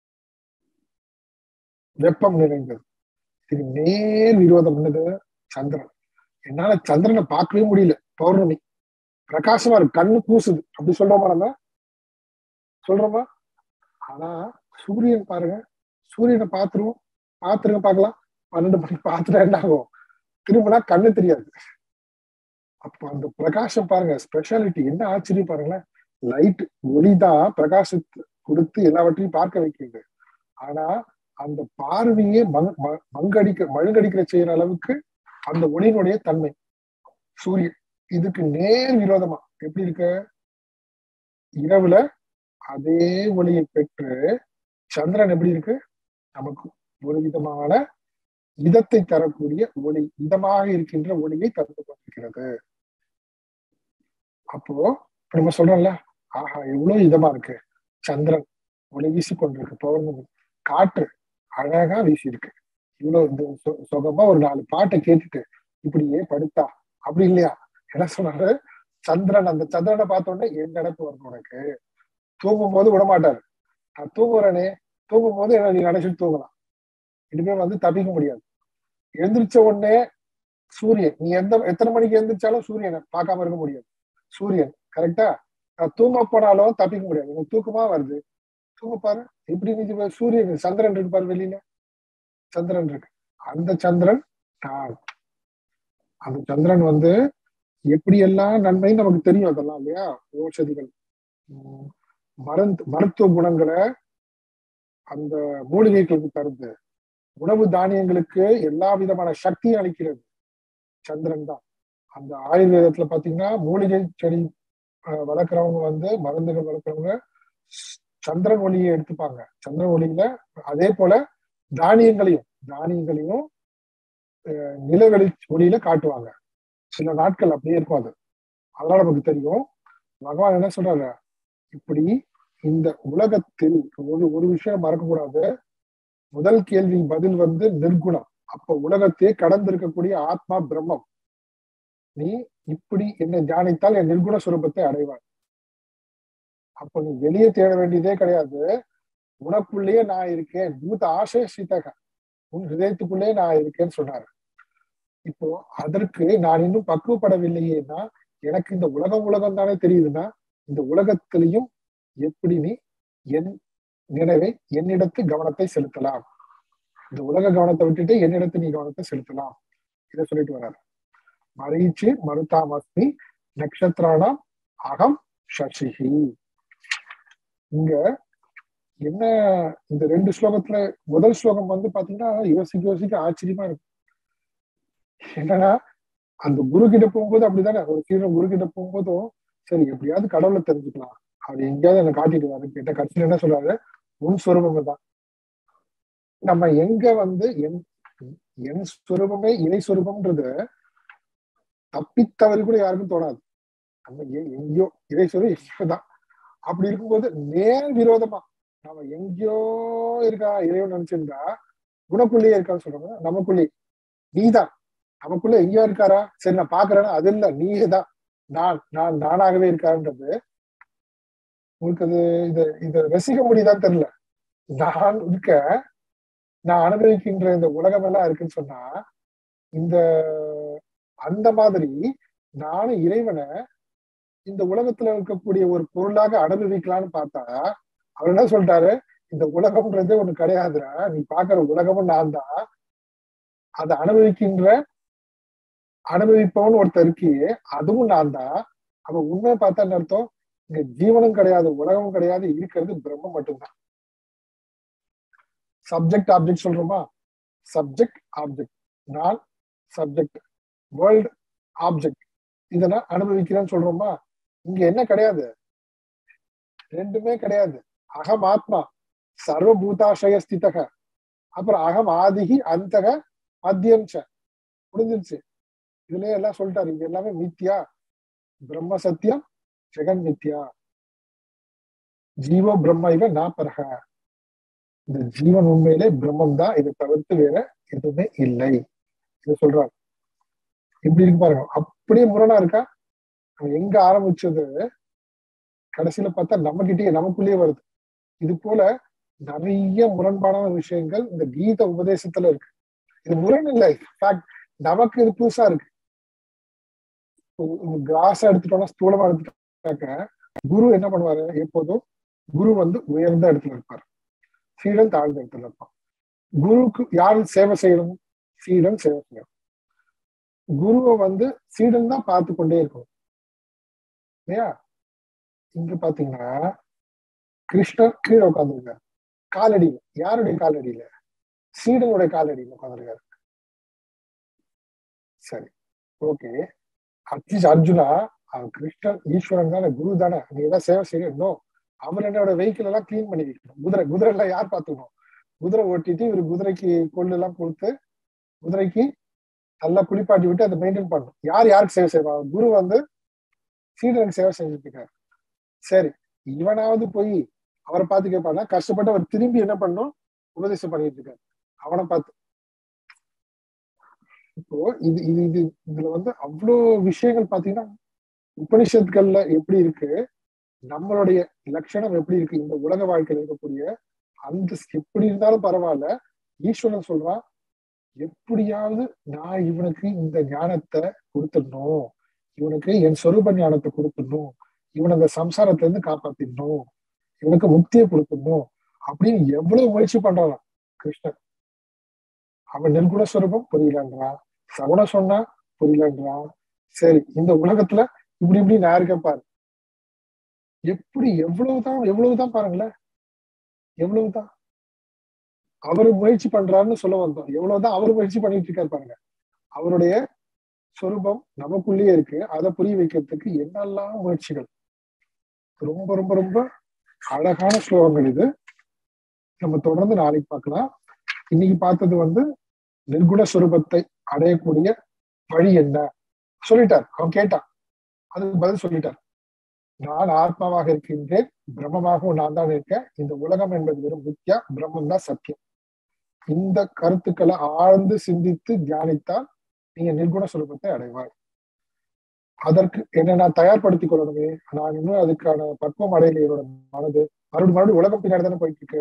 வெப்பம் நிறைந்தது இது நேர் விரோதம் என்னது சந்திரன் என்னால சந்திரனை பார்க்கவே முடியல பௌர்ணமி பிரகாசமா இருக்கு கண்ணு கூசுது அப்படி சொல்றோமா நம்ம சொல்றோமா ஆனா சூரியன் பாருங்க சூரியனை பார்த்துருவோம் பார்த்துருங்க பார்க்கலாம் பன்னெண்டு மணிக்கு பார்த்துட்டா என்ன ஆகும் திரும்பினா கண்ணு தெரியாது அப்ப அந்த பிரகாசம் பாருங்க ஸ்பெஷாலிட்டி என்ன ஆச்சரியம் பாருங்களேன் லைட் ஒளிதான் பிரகாசத்தை கொடுத்து எல்லாவற்றையும் பார்க்க வைக்கிறது ஆனா அந்த பார்வையே மங் ம- மங்கடிக்க மழுங்கடிக்கிற செய்யற அளவுக்கு அந்த ஒளியினுடைய தன்மை சூரியன் இதுக்கு நேர் விரோதமா எப்படி இருக்கு இரவுல அதே ஒளியை பெற்று சந்திரன் எப்படி இருக்கு நமக்கு ஒரு விதமான இதத்தை தரக்கூடிய ஒளி இதமாக இருக்கின்ற ஒளியை தந்து கொண்டிருக்கிறது அப்போ இப்ப நம்ம சொல்றோம்ல ஆஹா எவ்வளவு இதமா இருக்கு சந்திரன் ஒளி வீசி கொண்டிருக்கு பௌர்ணமி காற்று அழகா வீசி இருக்கு இவ்வளவு இந்த சு- சுகமா ஒரு நாலு பாட்டை கேட்டுட்டு இப்படியே படுத்தா அப்படி இல்லையா என்ன சொன்னாரு சந்திரன் அந்த சந்திரனை பார்த்த உடனே என் நினைப்பு வரணும் உனக்கு தூங்கும் போது விட மாட்டாரு நான் தூங்குறேனே தூங்கும் போது என்ன நீ நினைச்சிட்டு தூங்கலாம் இனிமே வந்து தப்பிக்க முடியாது எழுந்திரிச்ச உடனே சூரியன் நீ எந்த எத்தனை மணிக்கு எழுந்திரிச்சாலும் சூரியனை பார்க்காம இருக்க முடியாது சூரியன் கரெக்டா நான் தூங்க போனாலும் தப்பிக்க முடியாது எனக்கு தூக்கமா வருது தூங்க பாரு எப்படி நீ இப்ப சூரியன் சந்திரன் இருக்கு பாரு வெளியில சந்திரன் இருக்கு அந்த சந்திரன் நான் அந்த சந்திரன் வந்து எப்படியெல்லாம் நன்மை நமக்கு தெரியும் அதெல்லாம் இல்லையா ஓஷதிகள் உம் மருந்து மருத்துவ குணங்களை அந்த மூலிகைகளுக்கு தருது உணவு தானியங்களுக்கு எல்லா விதமான சக்தியும் அளிக்கிறது சந்திரன் தான் அந்த ஆயுர்வேதத்துல பாத்தீங்கன்னா மூலிகை செடி அஹ், வளர்க்குறவங்க வந்து மருந்துகள் வளர்க்குறவங்க சந்திரன் ஒளியை எடுத்துப்பாங்க சந்திரன் ஒளியில அதே போல தானியங்களையும் தானியங்களையும் அஹ், நிலவெளி ஒளியில காட்டுவாங்க சில நாட்கள் அப்படியே இருக்கும் அது அதனால நமக்கு தெரியும் பகவான் என்ன சொல்றாரு இப்படி இந்த உலகத்தில் ஒரு ஒரு விஷயம் மறக்கக்கூடாது முதல் கேள்வி பதில் வந்து நிர்குணம் அப்ப உலகத்தையே கடந்திருக்கக்கூடிய ஆத்மா பிரம்மம் நீ இப்படி என்னை தியானித்தால் என் நிர்குண சுரூபத்தை அடைவாய் அப்ப நீ வெளியே தேட வேண்டியதே கிடையாது உனக்குள்ளேயே நான் இருக்கேன் பூத ஆசை சீதக உன் ஹிரயத்துக்குள்ளேயே நான் இருக்கேன்னு சொன்னாரு இப்போ அதற்கு நான் இன்னும் பக்குவப்படவில்லையேன்னா எனக்கு இந்த உலகம் உலகம் தானே தெரியுதுன்னா இந்த உலகத்திலையும் எப்படி நீ என் நினைவை என்னிடத்து கவனத்தை செலுத்தலாம் இந்த உலக கவனத்தை விட்டுட்டு என்னிடத்து நீ கவனத்தை செலுத்தலாம் இதை சொல்லிட்டு வர்றாரு மரீச்சி மருதாமஸ்மி நட்சத்திரானாம் அகம் சசிஹி இங்க என்ன இந்த ரெண்டு ஸ்லோகத்துல முதல் ஸ்லோகம் வந்து பாத்தீங்கன்னா யோசிக்க யோசிக்க ஆச்சரியமா இருக்கு என்னன்னா அந்த குரு கிட்ட போகும்போது அப்படிதானே ஒரு சீரன் குரு கிட்ட போகும்போதும் சரி எப்படியாவது கடவுளை தெரிஞ்சுக்கலாம் அவர் எங்கேயாவது என்ன காட்டிட்டு வாரு கேட்ட கடைசியில் என்ன சொல்றாரு உன் ஸ்வரூபம் தான் நம்ம எங்க வந்து என் என் ஸ்வரூபமே இணை ஸ்வரூபம்ன்றது தப்பித்தவரி கூட யாருக்கும் தோணாது நம்ம எங்கேயோ இறை ஸ்வரூபம் எங்கேயோதான் அப்படி இருக்கும்போது நேர் விரோதமா நம்ம எங்கேயோ இருக்கா இறைவன் நினைச்சிருந்தா குணக்குள்ளேயே இருக்கான்னு சொல்றாங்க நமக்குள்ளே நீதான் நமக்குள்ள எங்கேயோ இருக்காரா சரி நான் பாக்குறேன்னா அது இல்ல நீயே தான் நான் நான் நானாகவே இருக்காருன்றது உங்களுக்கு அது இத இத ரசிக்க முடியுதான்னு தெரியல நான் இருக்க நான் அனுபவிக்கின்ற இந்த உலகம் எல்லாம் இருக்குன்னு சொன்னா இந்த அந்த மாதிரி நானும் இறைவனை இந்த உலகத்துல இருக்கக்கூடிய ஒரு பொருளாக அனுபவிக்கலாம்னு பார்த்தா அவர் என்ன சொல்லிட்டாரு இந்த உலகம்ன்றதே ஒண்ணு கிடையாதுடா நீ பாக்குற உலகமும் நான் தான் அதை அனுபவிக்கின்ற அனுபவிப்பவன் ஒருத்தர் இருக்கியே அதுவும் நான் தான் அப்ப உண்மையை பார்த்தா என்ன அர்த்தம் இங்க ஜீவனும் கிடையாது உலகமும் கிடையாது இருக்கிறது பிரம்மம் மட்டும்தான் சப்ஜெக்ட் ஆப்ஜெக்ட் சொல்றோமா சப்ஜெக்ட் ஆப்ஜெக்ட் நான் சப்ஜெக்ட் வேர்ல்ட் ஆப்ஜெக்ட் இதெல்லாம் அனுபவிக்கிறேன்னு சொல்றோமா இங்க என்ன கிடையாது ரெண்டுமே கிடையாது அகம் ஆத்மா சர்வபூதாசய ஸ்திதக அப்புறம் அகம் ஆதிகி அந்தக மத்தியம் ச முடிஞ்சிருச்சு இதுலயே எல்லாம் சொல்லிட்டாரு இது எல்லாமே மித்யா பிரம்ம சத்தியம் ஜெகன் மித்யா ஜீவோ பிரம்ம இவ நாப்பரக இந்த ஜீவன் உண்மையிலே பிரம்மம் தான் இதை தவிர்த்து வேற எதுவுமே இல்லை இது சொல்றாரு இப்படி இருக்கு பாருங்க அப்படியே முரணா இருக்கா அவன் எங்க ஆரம்பிச்சது கடைசியில பார்த்தா நம்ம கிட்டயே நமக்குள்ளேயே வருது இது போல நிறைய முரண்பாடான விஷயங்கள் இந்த கீத உபதேசத்துல இருக்கு இது முரண் இல்லை ஃபேக்ட் நமக்கு இது புதுசா இருக்கு கிராஸ் எடுத்துட்டோம்னா ஸ்தூலமா எடுத்துட்டாக்க குரு என்ன பண்ணுவாரு எப்போதும் குரு வந்து உயர்ந்த இடத்துல இருப்பார் சீடன் தாழ்ந்த இடத்துல இருப்பான் குருவுக்கு யாரு சேவை செய்யணும் சீடன் சேவை செய்யணும் குருவை வந்து சீடன் தான் பார்த்து கொண்டே இருக்கணும் இல்லையா இங்க பாத்தீங்கன்னா கிருஷ்ணர் கீழே உட்காந்துருக்காரு காலடியில யாருடைய காலடியில சீடனுடைய காலடியில உட்காந்துருக்காரு சரி ஓகே அட்லீஸ்ட் அர்ஜுனா அவன் கிருஷ்ணன் ஈஸ்வரன் தானே குரு தானே நீ ஏதாவது சேவை செய்யணும் அவர் என்னோட வெஹிக்கிள் எல்லாம் கிளீன் பண்ணி வைக்கணும் குதிரை குதிரை எல்லாம் யார் பார்த்துக்கணும் குதிரை ஓட்டிட்டு இவர் குதிரைக்கு கொள்ளு எல்லாம் கொடுத்து குதிரைக்கு நல்லா குளிப்பாட்டி விட்டு அதை மெயின்டைன் பண்ணணும் யார் யாருக்கு சேவை செய்வாங்க குரு வந்து சீடனுக்கு சேவை செஞ்சுட்டு இருக்காரு சரி இவனாவது போய் அவரை பார்த்து கேட்பானா கஷ்டப்பட்டு அவர் திரும்பி என்ன பண்ணும் உபதேசம் பண்ணிட்டு இருக்காரு அவனை பார்த்து இப்போ இது இது இது இதுல வந்து அவ்வளோ விஷயங்கள் பாத்தீங்கன்னா உபனிஷத்துக்கள்ல எப்படி இருக்கு நம்மளுடைய லட்சணம் எப்படி இருக்கு இந்த உலக வாழ்க்கையில் இருக்கக்கூடிய அந்த எப்படி இருந்தாலும் பரவாயில்ல ஈஸ்வரன் சொல்றான் எப்படியாவது நான் இவனுக்கு இந்த ஞானத்தை கொடுத்துடணும் இவனுக்கு என் சொரூப ஞானத்தை கொடுத்துடணும் இவன் அந்த சம்சாரத்துல இருந்து காப்பாத்திடணும் இவனுக்கு முக்தியை கொடுத்துடணும் அப்படின்னு எவ்வளவு முயற்சி பண்றான் கிருஷ்ணன் அவன் நிர்குணஸ்வரூபம் புரியலன்றான் சகுண சொன்னா புரியலன்றான் சரி இந்த உலகத்துல இப்படி இப்படி நான் இருக்கேன் பாரு எப்படி எவ்வளவுதான் எவ்வளவுதான் பாருங்களேன் எவ்வளவுதான் அவரு முயற்சி பண்றாருன்னு சொல்ல வந்தோம் எவ்வளவுதான் அவர் முயற்சி பண்ணிட்டு இருக்காரு பாருங்க அவருடைய சொரூபம் நமக்குள்ளேயே இருக்கு அதை புரிய வைக்கிறதுக்கு என்னெல்லாம் முயற்சிகள் ரொம்ப ரொம்ப ரொம்ப அழகான ஸ்லோகங்கள் இது நம்ம தொடர்ந்து நாளைக்கு பார்க்கலாம் இன்னைக்கு பார்த்தது வந்து நிர்குண சுரூபத்தை அடையக்கூடிய வழி என்ன சொல்லிட்டார் அவன் கேட்டான் அதுக்கு பதில் சொல்லிட்டார் நான் ஆத்மாவாக இருக்கின்றேன் பிரம்மமாகவும் நான் தான் இருக்கேன் இந்த உலகம் என்பது வெறும் மித்யா பிரம்மம் தான் சத்தியம் இந்த கருத்துக்களை ஆழ்ந்து சிந்தித்து தியானித்தால் நீங்க நிர்குண சுரூபத்தை அடைவாய் அதற்கு என்ன நான் தயார்படுத்திக் கொள்ளணுமே நான் இன்னும் அதுக்கான பக்குவம் அடையல என்னோட மனது மறுபடியும் மறுபடியும் உலகம் பின்னாடி தானே போயிட்டு இருக்கு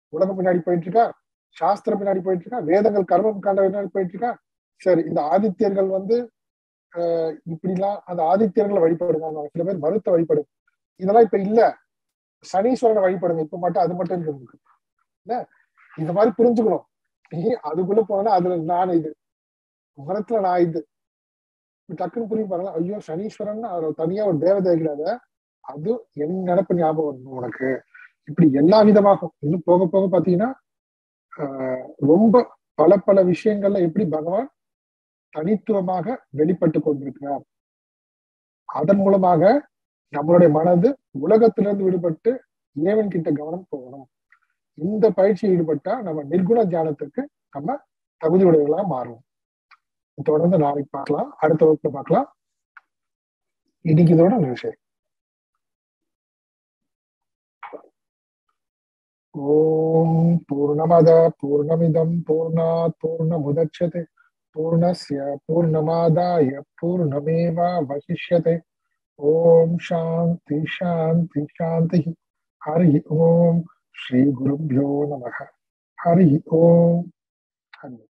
உலகம் பின்னாடி போயிட்டு இருக்கா சாஸ்திரம் பின்னாடி போயிட்டு இருக்கா வேதங்கள் கர்மம் காண்ட பின்னாடி போயிட்டு இருக்கா சரி இந்த ஆதித்யர்கள் வந்து ஆஹ் இப்படிலாம் அந்த ஆதித்யர்களை வழிபடுங்க சில பேர் மருத்துவ வழிபடுங்க இதெல்லாம் இப்ப இல்ல சனீஸ்வரனை வழிபடுங்க இப்ப மட்டும் அது மட்டும் இருக்கு இல்ல இந்த மாதிரி புரிஞ்சுக்கணும் நீ அதுக்குள்ள போனா அதுல நான் இது மரத்துல நான் இது டக்குன்னு புரியும் பாருங்க ஐயோ சனீஸ்வரன் அதுல தனியா ஒரு தேவதை கிடையாது அது என் நினப்பு ஞாபகம் வரணும் உனக்கு இப்படி எல்லா விதமாகும் இன்னும் போக போக பாத்தீங்கன்னா ஆஹ் ரொம்ப பல பல விஷயங்கள்ல எப்படி பகவான் தனித்துவமாக வெளிப்பட்டு கொண்டிருக்கிறார் அதன் மூலமாக நம்மளுடைய மனது உலகத்திலிருந்து விடுபட்டு இறைவன் கிட்ட கவனம் போகணும் இந்த பயிற்சியில் ஈடுபட்டா நம்ம நிர்குண தியானத்துக்கு நம்ம தகுதி உடையவர்களா மாறுவோம் தொடர்ந்து நாளைக்கு பார்க்கலாம் அடுத்த வகுப்புல பார்க்கலாம் இன்னைக்கு இதோட விஷயம் ஓம் பூர்ணமத பூர்ணமிதம் பூர்ணாத் பூர்ணமுதட்சதே பூர்ணஸ்ய பூர்ணமாதாய பூர்ணமேவாவசிஷ்யதே ஓம் சாந்தி சாந்தி சாந்தி ஹரி ஓம் ஸ்ரீ குருभ्यो நமः ஹரி ஓம் ஹரி